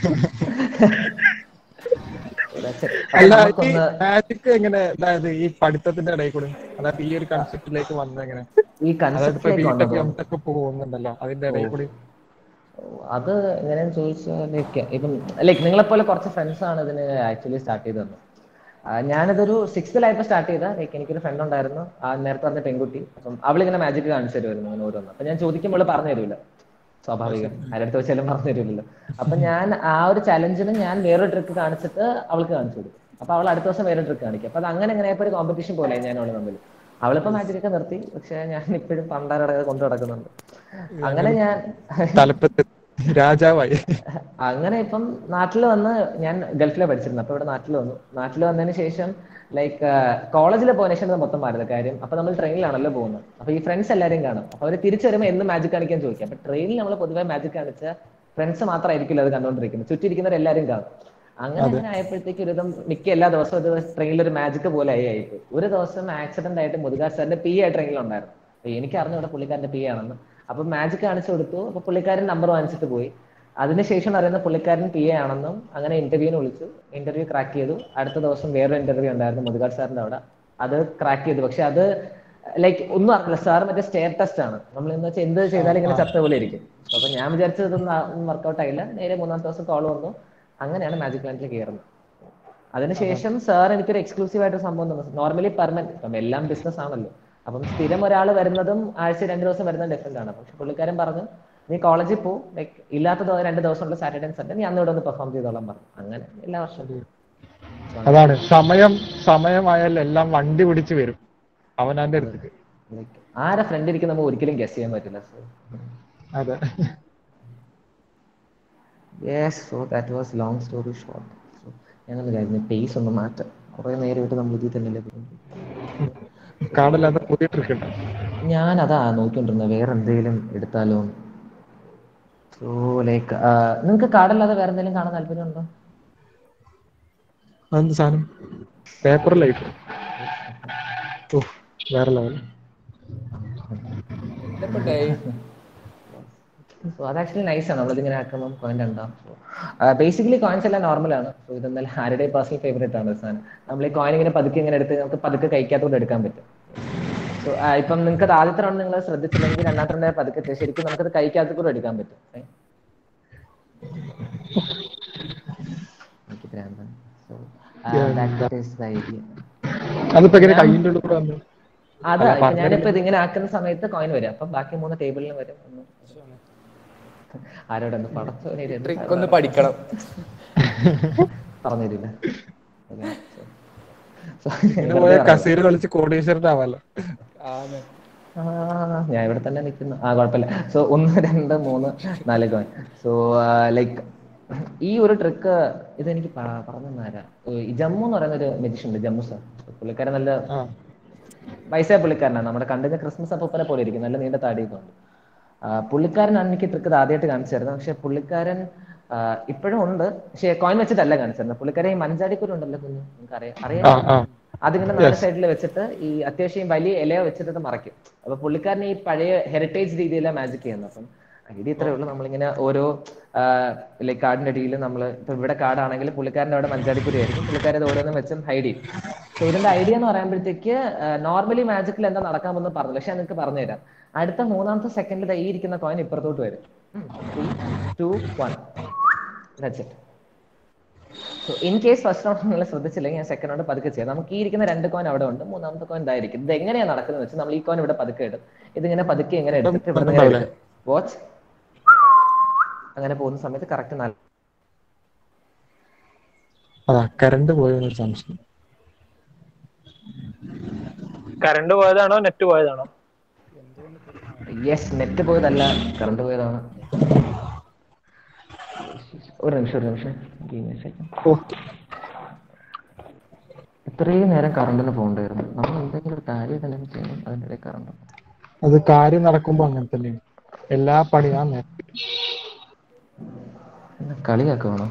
that's it. അപ്പൊ അല്ല ഈ നമുക്കൊന്ന് മാജിക് എങ്ങനെ അതായത് ഈ പഠിത്തത്തിന്റെ ഇടയിൽ കൂടെ അതായത് ഈ ഒരു കൺസെപ്റ്റിലേക്ക് വന്നത് എങ്ങനെ ഈ അതായത് ഇപ്പൊ കൺസെപ്റ്റിലേക്ക് ബിടെക് വന്നതോ എംടെക് പോകുന്നുണ്ടല്ലോ അതിന്റെ ഇടയിൽ കൂടി അത് എങ്ങനെയാന്ന് ചോദിച്ചാൽ ലൈക്ക് ഇപ്പം ലൈക്ക് നിങ്ങളെ പോലെ കുറച്ച് ഫ്രണ്ട്സ് ആണ് ഇതിന് ആക്ച്വലി സ്റ്റാർട്ട് ചെയ്ത് തന്നത് ആ, ഞാനിതൊരു സിക്സ്ത്തിലായപ്പോൾ സ്റ്റാർട്ട് ചെയ്ത ലൈക്ക് എനിക്കൊരു ഫ്രണ്ട് ഉണ്ടായിരുന്നു ആ നേരത്തെ പറഞ്ഞ പെൺകുട്ടി അപ്പം അവളിങ്ങനെ മാജിക് കാണിച്ചു തരുമായിരുന്നു അങ്ങനെ ഓരോന്ന് അപ്പൊ ഞാൻ ചോദിക്കുമ്പോൾ പറഞ്ഞു തരൂല സ്വാഭാവികം ആരടുത്ത് വെച്ചാലും പറഞ്ഞു തരില്ലല്ലോ അപ്പൊ ഞാൻ ആ ഒരു ചലഞ്ചിന് ഞാൻ വേറൊരു ട്രിക്ക് കാണിച്ചിട്ട് അവൾക്ക് കാണിച്ചു കൊടുക്കും അപ്പൊ അവൾ അടുത്ത ദിവസം വേറെ ട്രിക്ക് കാണിക്കും അപ്പൊ അത് അങ്ങനെ അങ്ങനെ ഒരു കോമ്പറ്റീഷൻ പോലെ ഞാൻ അവള് തമ്മിൽ അവളിപ്പോ മാജിക് ഒക്കെ നിർത്തി പക്ഷെ ഞാൻ ഇപ്പോഴും പണ്ടാരട കൊണ്ടു നടക്കുന്നുണ്ട് അങ്ങനെ ഞാൻ തലപ്പത്ത് രാജാവായി അങ്ങനെ ഇപ്പം നാട്ടിൽ വന്ന് ഞാൻ ഗൾഫിലെ പഠിച്ചിരുന്നു അപ്പൊ ഇവിടെ നാട്ടിൽ വന്നു നാട്ടിൽ വന്നതിന് ശേഷം ലൈക്ക് കോളേജിൽ പോയതിനു ശേഷം ഇത് മൊത്തം മാറുന്നത് കാര്യം അപ്പൊ നമ്മൾ ട്രെയിനിലാണല്ലോ പോകുന്നത് അപ്പൊ ഈ ഫ്രണ്ട്സ് എല്ലാവരും കാണും അപ്പൊ അവർ തിരിച്ചു വരുമ്പോൾ എന്ന് മാജിക് കാണിക്കാൻ ചോദിക്കാം അപ്പൊ ട്രെയിനിൽ നമ്മൾ പൊതുവെ മാജിക് കാണിച്ച ഫ്രണ്ട്സ് മാത്രമായിരിക്കില്ല അത് കണ്ടുകൊണ്ടിരിക്കുന്നത് ചുറ്റിരിക്കുന്നവർ എല്ലാവരും കാണും അങ്ങനെ അങ്ങനെ ആയപ്പോഴത്തേക്ക് ഒരു വിധം മിക്ക എല്ലാ ദിവസവും ഇത് ട്രെയിനിൽ ഒരു മാജിക് പോലെ ആയി ആയിപ്പോയി ഒരു ദിവസം ആക്സിഡന്റ് ആയിട്ട് മുതുകാർ സാറിന്റെ പി ആ ട്രെയിനിലുണ്ടായിരുന്നു അപ്പൊ എനിക്ക് അറിഞ്ഞൂടെ പുള്ളിക്കാരന്റെ പി ആണെന്ന് അപ്പൊ മാജിക് കാണിച്ചു കൊടുത്തു അപ്പൊ പുള്ളിക്കാരൻ നമ്പർ വാങ്ങിച്ചിട്ട് പോയി അതിനുശേഷം അറിയുന്ന പുള്ളിക്കാരൻ പി എ ആണെന്നും അങ്ങനെ ഇന്റർവ്യൂവിന് വിളിച്ചു ഇന്റർവ്യൂ ക്രാക്ക് ചെയ്തു അടുത്ത ദിവസം വേറൊരു ഇന്റർവ്യൂ ഉണ്ടായിരുന്നു മുതുകാർ സാറിന്റെ അവിടെ അത് ക്രാക്ക് ചെയ്തു പക്ഷെ അത് ലൈക്ക് ഒന്നും അറിയില്ല സാർ മറ്റേ സ്റ്റേർ ടെസ്റ്റ് ആണ് നമ്മൾ എന്ന് വെച്ചാൽ എന്ത് ചെയ്താലും ഇങ്ങനെ ചത്ത പോലെ ഇരിക്കും അപ്പൊ ഞാൻ വിചാരിച്ചത് ഇതൊന്നും വർക്കൗട്ട് ആയില്ല നേരെ മൂന്നാമത്തെ ദിവസം കോൾ വന്നു അങ്ങനെയാണ് മാജിക് ലാൻഡിൽ കയറുന്നത് അതിനുശേഷം സാർ എനിക്കൊരു എക്സ്ക്ലൂസീവ് ആയിട്ട് സംഭവം തന്നു നോർമലി പെർമനന്റ് ഇപ്പം എല്ലാം ബിസിനസ് ആണല്ലോ അപ്പം സ്ഥിരം ഒരാൾ വരുന്നതും ആഴ്ച രണ്ട് ദിവസം വരുന്നതും ഡിഫറെന്റ് ആണ് പക്ഷെ പുള്ളിക്കാരൻ പറഞ്ഞു നീ കോളേജിൽ പോ ലൈക്ക് ഇല്ലാത്ത ദിവസം രണ്ട് ദിവസം ഉള്ള സാറ്റർഡേ സൺഡേ നീ അന്ന് ഇവിടെ ഒന്ന് പെർഫോം ചെയ്തോളാൻ പറഞ്ഞു അങ്ങനെ എല്ലാ വർഷവും അതാണ് സമയം സമയമായാൽ എല്ലാം വണ്ടി പിടിച്ച് വരും അവനാന്റെ അടുത്തേക്ക് ലൈക്ക് ആരെ ഫ്രണ്ട് ഇരിക്കുന്ന നമുക്ക് ഒരിക്കലും ഗസ് ചെയ്യാൻ പറ്റില്ല സോ അതെ yes so that was long story short so ഞങ്ങൾ കാര്യം പേസ് ഒന്ന് മാറ്റാം കുറെ നേരമായിട്ട് നമ്മൾ ഇതിൽ തന്നെയല്ലേ പോകുന്നത് കാടല്ലാതെ പുതിയ ട്രിക്ക് ഉണ്ട് ഞാൻ അതാ നോക്കിക്കൊണ്ടിരുന്നത് വേറെ എന്തെങ്കിലും എടുത്താലോ സോ ലൈക്ക് നിങ്ങൾക്ക് കാർഡല്ലാതെ വേറെ എന്തെങ്കിലും കാണാൻ താല്പര്യമുണ്ടോ അതെന്ത് സാധനം പേപ്പർ ലൈഫ് ഓ വേറെ ലെവൽ ഇതിപ്പോ ഡേ- സോ അത് ആക്ച്വലി നൈസ് ആണ് നമ്മളിതിങ്ങനെ ആക്കുമ്പോൾ കോയിൻ ഉണ്ടാവും ബേസിക്കലി കോയിൻസ് എല്ലാം നോർമൽ ആണ് സോ ഇതെന്തായാലും ആരുടെ പേഴ്സണൽ ഫേവറേറ്റ് ആണ് ഈ സാധനം നമ്മൾ ഈ കോയിൻ ഇങ്ങനെ പതുക്കെ ഇങ്ങനെ എടുത്ത് നമുക്ക് പതുക്കെ കഴിക്കാത്തോണ്ട് എടുക്കാൻ പറ്റും സോ ഇപ്പം നിങ്ങൾക്ക് അത് ആദ്യത്തെ റൗണ്ട് നിങ്ങൾ ശ്രദ്ധിച്ചില്ലെങ്കിൽ രണ്ടാമത്തെ റൗണ്ട് പതുക്കെ എത്തിയാൽ ശരിക്കും നമുക്കത് കഴിക്കാത്ത കൂടെ എടുക്കാൻ പറ്റും ഏ? എനിക്ക് ഭ്രാന്താണ്. So, uh, that is the idea. അതിപ്പോ എങ്ങനെ കൈയിന്റെ ഉള്ളിൽ കൂടെ വന്നു അതാ ഇപ്പൊ ഞാനിപ്പോ ഇതിങ്ങനെ ആക്കുന്ന സമയത്ത് കോയിൻ വരും അപ്പൊ ബാക്കി മൂന്ന് ടേബിളിൽ വരും ഒന്ന് ആരോടൊന്ന് പടച്ചോനെ ഇത് എന്ത് ട്രിക്ക് ഒന്ന് പഠിക്കണം പറഞ്ഞു തരില്ല ഇങ്ങനെ പോയ കസീര കളിച്ച് കോടീശ്വരന്റെ ആവാലോ ആണ് ഞാൻ ഇവിടെ തന്നെ നിൽക്കുന്നു ആ കുഴപ്പമില്ല സോ ഒന്ന് രണ്ട് മൂന്ന് നാല് കോയിൻ സോ ലൈക്ക് ഈ ഒരു ട്രിക്ക് ഇതെനിക്ക് പ- പറഞ്ഞു തന്നാരാ ഈ ജമ്മു എന്ന് പറയുന്ന ഒരു മെജിഷ്യൻ ഉണ്ട് ജമ്മു സാർ പുള്ളിക്കാരൻ നല്ല ആ വയസ്സായ പുള്ളിക്കാരനാണ് നമ്മുടെ കണ്ടുന്ന ക്രിസ്മസ് അപ്പൂപ്പനെ പോലെ ഇരിക്കും നല്ല നീണ്ട താടിയൊക്കെ ഉണ്ട് ആ, പുള്ളിക്കാരനാണ് എനിക്ക് ട്രിക്ക് ആദ്യമായിട്ട് കാണിച്ചു തരുന്നത് പക്ഷെ പുള്ളിക്കാരൻ ആ, ഇപ്പോഴും ഉണ്ട് പക്ഷെ കോയിൻ വെച്ചിട്ടല്ല കാണിച്ചു തരുന്നത് പുള്ളിക്കാരൻ ഈ മഞ്ചാടിക്കുരു ഉണ്ടല്ലോ കുഞ്ഞു നിങ്ങൾക്ക് അറിയാം അറിയാം ആ ആ അതിങ്ങനെ നാല് സൈഡിൽ വെച്ചിട്ട് ഈ അത്യാവശ്യം വലിയ ഇലയോ വെച്ചിട്ട് ഇത് മറയ്ക്കും അപ്പൊ പുള്ളിക്കാരൻ ഈ പഴയ ഹെറിറ്റേജ് രീതിയിലാണ് മാജിക് ചെയ്യുന്നത് അപ്പം ഐഡിയ ഇത്രേ ഉള്ളൂ നമ്മളിങ്ങനെ ഓരോ ലൈക്ക് കാർഡിന്റെ അടിയിൽ നമ്മൾ ഇപ്പൊ ഇവിടെ കാർഡാണെങ്കിൽ പുള്ളിക്കാരൻ്റെ അവിടെ മഞ്ചാടിക്കുരി ആയിരിക്കും പുള്ളിക്കാരൻ ഇത് ഓരോന്നും വെച്ചും ഹൈഡ് ചെയ്യും സോ ഇതിന്റെ ഐഡിയ എന്ന് പറയുമ്പോഴത്തേക്ക് നോർമലി മാജിക്കിൽ എന്താ നടക്കാൻ പോകുന്നത് പറഞ്ഞു പക്ഷെ നിങ്ങൾക്ക് പറഞ്ഞുതരാം അടുത്ത മൂന്നാമത്തെ സെക്കൻഡിൽ ഈ ഇരിക്കുന്ന കോയിൻ ഇപ്പുറത്തോട്ട് വരും three two one that's it so in case first round നിങ്ങൾ ശ്രദ്ധിച്ചില്ലെങ്കിൽ ഞാൻ സെക്കൻഡ് റൗണ്ട് പതുക്കെ ചെയ്യാം നമുക്ക് ഈ ഇരിക്കുന്ന രണ്ട് കോയിൻ അവിടെ ഉണ്ട് മൂന്നാമത്തെ കോയിൻ ഇതായിരിക്കും ഇത് എങ്ങനെയാണ് നടക്കുന്നത് വെച്ചാൽ നമ്മൾ ഈ കോയിൻ ഇവിടെ പതുക്കെ ഇടും ഇതിങ്ങനെ പതുക്കെ ഇങ്ങനെ എടുത്തിട്ട് ഇവിടെ വാച്ച് അങ്ങനെ പോകുന്ന സമയത്ത് കറക്റ്റ് നാല് അതാ കറണ്ട് പോയെന്നൊരു സംശയം കറണ്ട് പോയതാണോ നെറ്റ് പോയതാണോ യെസ് നെറ്റ് പോയതല്ല കറണ്ട് പോയതാണ് ഒരു നിമിഷം ഒരു നിമിഷം Give me a second. ഓ ഇത്രയും നേരം കറണ്ടിന് പോകണ്ടായിരുന്നു നമ്മൾ എന്തെങ്കിലും ഒരു കാര്യം തന്നെ ചെയ്യണം അതിൻ്റെ ഇടയിൽ കറണ്ട് അത് കാര്യം നടക്കുമ്പോ അങ്ങനെ തന്നെയാണ് എല്ലാ പണിയാ നേരത്തെ എന്നാ കളിയാക്കുവാണോ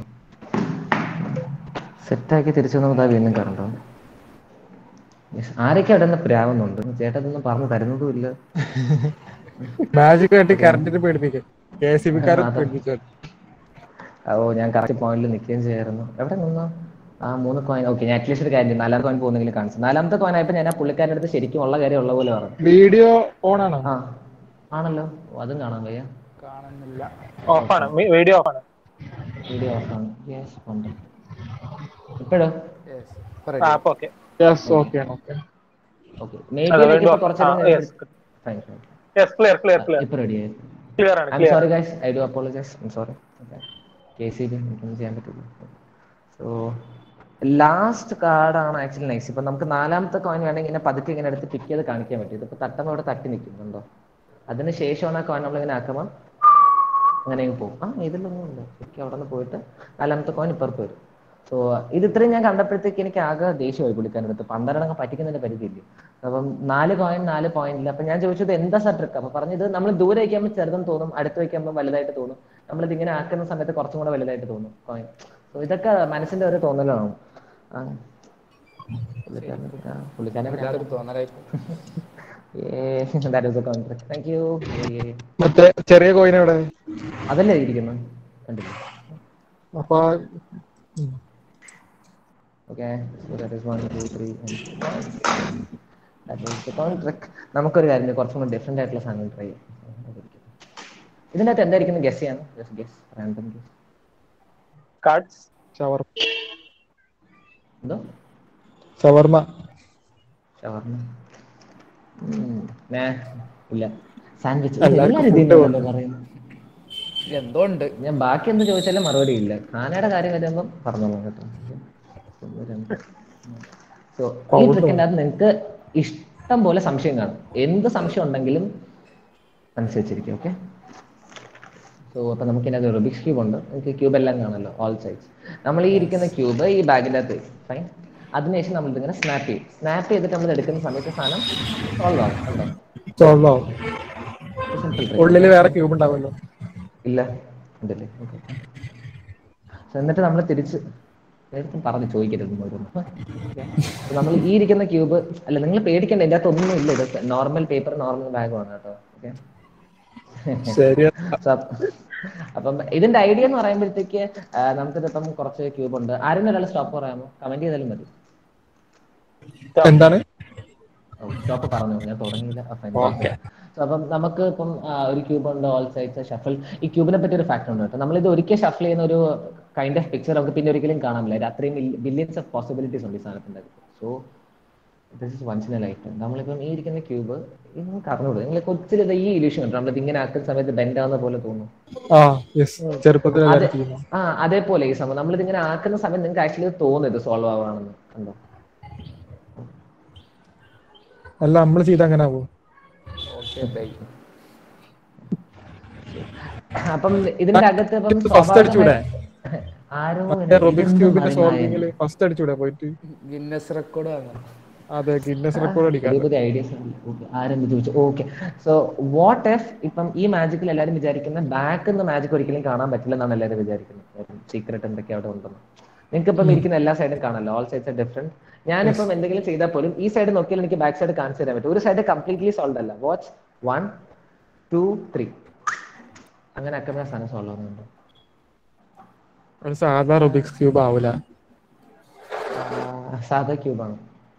സെറ്റാക്കി തിരിച്ചു വന്നപ്പോൾ ദാ വീണ്ടും കറണ്ട് വന്നു Yes, ആരൊക്കെ അവിടെ നിന്ന് പ്രാവുന്നുണ്ട് ചേട്ടാ ഇതൊന്നും പറഞ്ഞു തരുന്നതുമില്ല മാജിക് ആയിട്ട് കറണ്ടിന് പേടിപ്പിക്കുക കെ സി ബിക്കാരെ പേടിപ്പിച്ചു ഓ ഞാൻ കറക്റ്റ് പോയിന്റിൽ നിൽക്കുകയും ചെയ്യായിരുന്നു എവിടെ നിന്നോ ആ മൂന്ന് കോയിൻ ഓക്കെ ഞാൻ അറ്റ്ലീസ്റ്റ് ഒരു കാര്യം നാലാമത്തെ കോയിൻ പോകുന്നെങ്കിലും കാണിച്ചു നാലാമത്തെ കോയിൻ ആയപ്പോൾ ഞാൻ ആ പുള്ളിക്കാരൻ്റെ അടുത്ത് ശരിക്കും ഉള്ള കാര്യം ഉള്ള പോലെ പറഞ്ഞു വീഡിയോ ഓൺ ആണോ ആ ആണല്ലോ ഓ, അതും കാണാൻ വയ്യ കാണുന്നില്ല ഓഫാണ് വീഡിയോ ഓഫാണ് വീഡിയോ ഓഫാണ് യെസ് ഉണ്ട് ഇപ്പോഴോ Yes. ആ പറയൂ. അപ്പൊ okay yes okay okay okay maybe വീണ്ടും കുറച്ച് yes yes clear clear clear ഇപ്പൊ റെഡി ആയി ക്ലിയർ ആണ് I'm clear sorry guys I do apologise I'm sorry K C B എനിക്കൊന്നും ചെയ്യാൻ പറ്റില്ല സോ ലാസ്റ്റ് കാർഡാണ് ആക്ച്വലി നൈസ് ഇപ്പൊ നമുക്ക് നാലാമത്തെ കോയിൻ വേണമെങ്കിൽ ഇങ്ങനെ പതുക്കെ ഇങ്ങനെ എടുത്ത് പിക്ക് ചെയ്ത് കാണിക്കാൻ പറ്റും ഇതിപ്പോ തട്ടുമ്പോൾ ഇവിടെ തട്ടി നിൽക്കുന്നുണ്ടോ അതിന് ശേഷമാണ് ആ കോയിൻ നമ്മളിങ്ങനെ ആക്കുമ്പോൾ അങ്ങനെ അങ്ങ് പോകും ആ ഇതിലൊന്നും ഇല്ല ശരിക്കും അവിടെ നിന്ന് പോയിട്ട് നാലാമത്തെ കോയിൻ ഇപ്പുറത്ത് വരും സോ ഇത് ഇത്രയും ഞാൻ കണ്ടപ്പോഴത്തേക്ക് എനിക്ക് ആകെ ദേഷ്യമായി പുള്ളിക്കാരടുത്ത് പന്ത്രണ്ടെണ്ണം പറ്റിക്കുന്നതിന്റെ പരിധിയില്ല അപ്പം നാല് കോയിൻ നാല് പോയിന്റില്ല അപ്പൊ ഞാൻ ചോദിച്ചത് എന്താ സാർ ട്രിക്ക് അപ്പൊ പറഞ്ഞത് നമ്മൾ ദൂരെ വയ്ക്കുമ്പോൾ ചെറുതും തോന്നും അടുത്ത് വയ്ക്കുമ്പോൾ വലുതായിട്ട് തോന്നും നമ്മളിത് ഇങ്ങനെ ആക്കുന്ന സമയത്ത് കുറച്ചും കൂടെ വലുതായിട്ട് തോന്നും കോയിൻ സോ ഇതൊക്കെ മനസ്സിന്റെ ഒരു തോന്നലാണ് ആ. പുള്ളിക്കാരൻ- ആ, പുള്ളിക്കാരനെ പറ്റി വല്ലാത്തൊരു തോന്നലായിരിക്കും that is the contract. Thank you. Yeah, yeah. മറ്റേ ചെറിയ കോയിൻ എവിടെ അതല്ലേ ഇരിക്കുന്നത് കണ്ടില്ലേ അപ്പൊ ആ- okay so that is one two three that is the contract നമുക്കൊരു കാര്യം ചെയ്യാം, കുറച്ചും കൂടി ഡിഫറെന്റ് ആയിട്ടുള്ള സാധനങ്ങൾ ട്രൈ ചെയ്യാം അതായിരിക്കും. ഇതിന്റെ അകത്ത് എന്തായിരിക്കും ഗസ് ചെയ്യാൻ just guess random guess cards ഷവർ എന്തോ ഷവർമ ഷവർമ ഇല്ല സാൻഡ്വിച്ച് എല്ലാവർക്കും എല്ലാവരും food ഇതിന്നല്ലോ പറയുന്നത് എന്തോ ഉണ്ട് ഞാൻ ബാക്കി എന്ത് ചോദിച്ചാലും മറുപടി ഇല്ല ഖാനയുടെ കാര്യം വരുമ്പം പറഞ്ഞോളാം കേട്ടോ സോ ഈ ട്രിക്കിന്റെ അകത്ത് നിങ്ങൾക്ക് ഇഷ്ടം പോലെ സംശയം കാണും എന്ത് സംശയം ഉണ്ടെങ്കിലും മനസ്സിൽ വെച്ചിരിക്കും ഓക്കെ സോ അപ്പൊ നമുക്ക് ഇതിനകത്ത് റുബിക്സ് ക്യൂബ് ഉണ്ട് നമുക്ക് ക്യൂബ് എല്ലാം കാണല്ലോ ഓൾ സൈഡ്സ് നമ്മൾ ഈ ഇരിക്കുന്ന ക്യൂബ് ഈ ബാഗിന്റെ അകത്ത് ഫൈൻ അതിനുശേഷം നമ്മൾ ഇതിങ്ങനെ സ്നാപ്പ് ചെയ്യും സ്നാപ്പ് ചെയ്തിട്ട് നമ്മൾ എടുക്കുന്ന സമയത്ത് സാധനം സോൾവ് ആവും കണ്ടോ സോൾവ് ആവും സിമ്പിൾ ഉള്ളില് വേറെ ക്യൂബ് ഉണ്ടാവുമല്ലോ ഇല്ല ഉണ്ടല്ലേ ഓക്കെ എന്നിട്ട് നമ്മൾ തിരിച്ച് നേരത്തെ പറഞ്ഞ് ചോദിക്കരുത് നമ്മൾ ഈ ഇരിക്കുന്ന ക്യൂബ് അല്ല നിങ്ങൾ പേടിക്കണ്ട ഇതിന്റെ അകത്ത് ഒന്നും ഇല്ല ഇത് നോർമൽ പേപ്പർ നോർമൽ ബാഗുമാണ് കേട്ടോ ഓക്കെ ശരി അപ്പം ഇതിന്റെ ഐഡിയ എന്ന് പറയുമ്പോഴത്തേക്ക് ആ, നമുക്കിതിപ്പം കുറച്ച് ക്യൂബ് ഉണ്ട് ആരെങ്കിലും ഒരാൾ സ്റ്റോപ്പ് പറയാമോ കമന്റ് ചെയ്താലും മതി എന്താണ് സ്റ്റോപ്പ് പറഞ്ഞു ഞാൻ തുടങ്ങിയില്ല Okay. സോ അപ്പം നമുക്ക് ഇപ്പം ആ, ഒരു ക്യൂബ് ഉണ്ട് ഓൾ സൈഡ്സ് ഷഫിൾ ഈ ക്യൂബിനെ പറ്റി ഒരു ഫാക്ട് ഉണ്ട് കേട്ടോ നമ്മളിത് ഒരിക്കൽ ഷഫിൾ ചെയ്യുന്ന ഒരു കൈൻഡ് ഓഫ് പിക്ചർ നമുക്ക് പിന്നെ ഒരിക്കലും കാണാൻ പറ്റില്ല അത്രയും ബില്യൻസ് ഓഫ് പോസിബിലിറ്റീസ് ഉണ്ട് ഈ സാധനത്തിന്റെ so this is once in a lifetime നമ്മളിപ്പം ഈ ഇരിക്കുന്ന ക്യൂബ് നിങ്ങൾക്ക് അറിഞ്ഞൂടെ നിങ്ങൾ കൊച്ചിൽ ഇത് ഈ ഇല്യൂഷൻ ഉണ്ട് നമ്മളിത് ഇങ്ങനെ ആക്കുന്ന സമയത്ത് ബെൻഡ് ആവുന്ന പോലെ തോന്നും ആ യെസ് ചെറുപ്പത്തിൽ അതെ എല്ലാവരും ചെയ്യുന്നു ആ അതേപോലെ ഈ സംഭവം നമ്മളിത് ഇങ്ങനെ ആക്കുന്ന സമയത്ത് നിങ്ങൾക്ക് ആക്ച്വലി തോന്നും ഇത് സോൾവ് ആവാണെന്ന് കണ്ടോ അല്ല നമ്മൾ ചെയ്ത അങ്ങനെ ആവോ ഓക്കെ ബൈ അപ്പം ഇതിന്റെ അകത്ത് ഇപ്പം ഫസ്റ്റ് അടിച്ചൂടെ സ്വാഭാവികമായി- ആരോ മറ്റേ റൊബിക്സ് ഇതെന്ത് ക്യൂബിന്റെ മറിമായം. സോൾവിങ്ങിൽ ഫസ്റ്റ് അടിച്ചൂടെ പോയിട്ട് ഗിന്നസ് റെക്കോർഡ് വാങ്ങാം അതെ ഗിന്നസ് റെക്കോർഡ് അടിക്കാം പുതിയ പുതിയ ഐഡിയസ് ആരെന്ത് ചോദിച്ചു ഓക്കെ സോ വാട്ട് എഫ് ഇപ്പം ഈ മാജിക്കിൽ എല്ലാവരും വിചാരിക്കുന്ന ബാക്ക് നിന്ന് മാജിക് ഒരിക്കലും കാണാൻ പറ്റില്ല എന്നാണ് എല്ലാവരും വിചാരിക്കുന്നത് സീക്രട്ട് എന്തൊക്കെ അവിടെ ഉണ്ടെന്ന് നിങ്ങൾക്ക് ഇപ്പം ഇരിക്കുന്ന എല്ലാ സൈഡും കാണാമല്ലോ ഓൾ സൈഡ്സ് ഡിഫറെന്റ് ഞാനിപ്പം എന്തെങ്കിലും ചെയ്താൽ പോലും ഈ സൈഡ് നോക്കിയാൽ എനിക്ക് ബാക്ക് സൈഡ് കാണിച്ചു തരാൻ പറ്റും ഒരു സൈഡ് കംപ്ലീറ്റ്ലി സോൾവ് അല്ല വാച്ച് വൺ ടു ത്രീ അങ്ങനെ ഒക്കെ സാധനം സോൾവ് ആവുന്നുണ്ട് ഒരു സാധാ റൊബിക്സ് ക്യൂബ് ആവൂല ആ, സാധാ ക്യൂബാണ്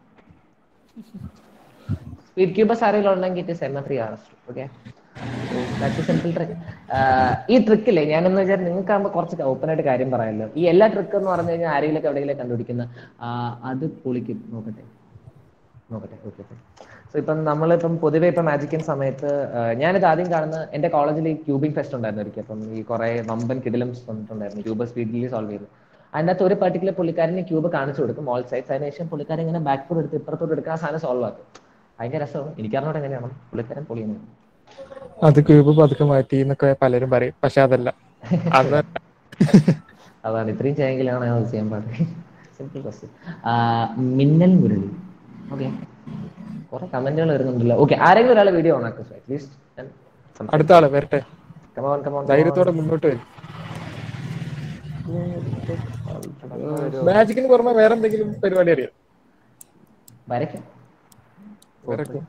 സ്പീഡ് ക്യൂബസ് ആരെങ്കിലും ഉണ്ടെങ്കിൽ it M three R okay simple trick ഈ ട്രിക്കില്ലേ ഞാനെന്ന് വെച്ചാൽ നിങ്ങൾക്കാകുമ്പോൾ കുറച്ച് ഓപ്പൺ ആയിട്ട് കാര്യം പറയാമല്ലോ ഈ എല്ലാ ട്രിക്ക് എന്ന് പറഞ്ഞു കഴിഞ്ഞാൽ ആരെങ്കിലും എവിടെയെങ്കിലും കണ്ടുപിടിക്കുന്ന ആ, അത് പൊളിക്കും നോക്കട്ടെ നോക്കട്ടെ ഓക്കെ സോ ഇപ്പം നമ്മളിപ്പം പൊതുവെ ഇപ്പം മാജിക്കുന്ന സമയത്ത് ആ, ഞാനിത് ആദ്യം കാണുന്ന എന്റെ കോളേജിൽ ഈ ക്യൂബിംഗ് ഫെസ്റ്റ് ഉണ്ടായിരുന്നു ഒരിക്കൽ അപ്പം ഈ കുറെ വമ്പൻ കിടിലംസ് വന്നിട്ടുണ്ടായിരുന്നു ക്യൂബ് സ്പീഡിൽ സോൾവ് ചെയ്തു അതിൻ്റെ അകത്ത് ഒരു പർട്ടിക്കുലർ പുള്ളിക്കാരന് ക്യൂബ് കാണിച്ചു കൊടുക്കും ഓൾ സൈഡ്സ് അതിനുശേഷം പുള്ളിക്കാരൻ ഇങ്ങനെ ബാക്ക് ഫോർ എടുത്ത് ഇപ്പുറത്തോട്ട് എടുക്കാൻ ആ സാധനം സോൾവ് ആക്കും അതിന്റെ രസമാണ് എനിക്കറിഞ്ഞോട് എങ്ങനെയാണ് പുള്ളിക്കാരൻ പൊളിയാണ് അത് ക്യൂബ് പതുക്കെ മാറ്റി എന്നൊക്കെ പലരും പറയും പക്ഷെ അതല്ല അത് അതാണ് ഇത്രയും ചെയ്യാമെങ്കിലാണ് അത് ചെയ്യാൻ പാടില്ല സിമ്പിൾ ക്വസ്റ്റ്യൻ മിന്നൽ മുരളി ഓക്കെ കുറെ കമന്റുകൾ വരുന്നുണ്ടല്ലോ ഓക്കെ ആരെങ്കിലും ഒരാൾ വീഡിയോ ഓൺ ആക്കും അറ്റ്ലീസ്റ്റ് അടുത്ത ആള് വരട്ടെ കമോൺ കമോൺ ധൈര്യത്തോടെ മുന്നോട്ട് വരും മാജിക്കിന് പുറമെ വേറെ എന്തെങ്കിലും പരിപാടി അറിയാം വരയ്ക്കും വരക്കും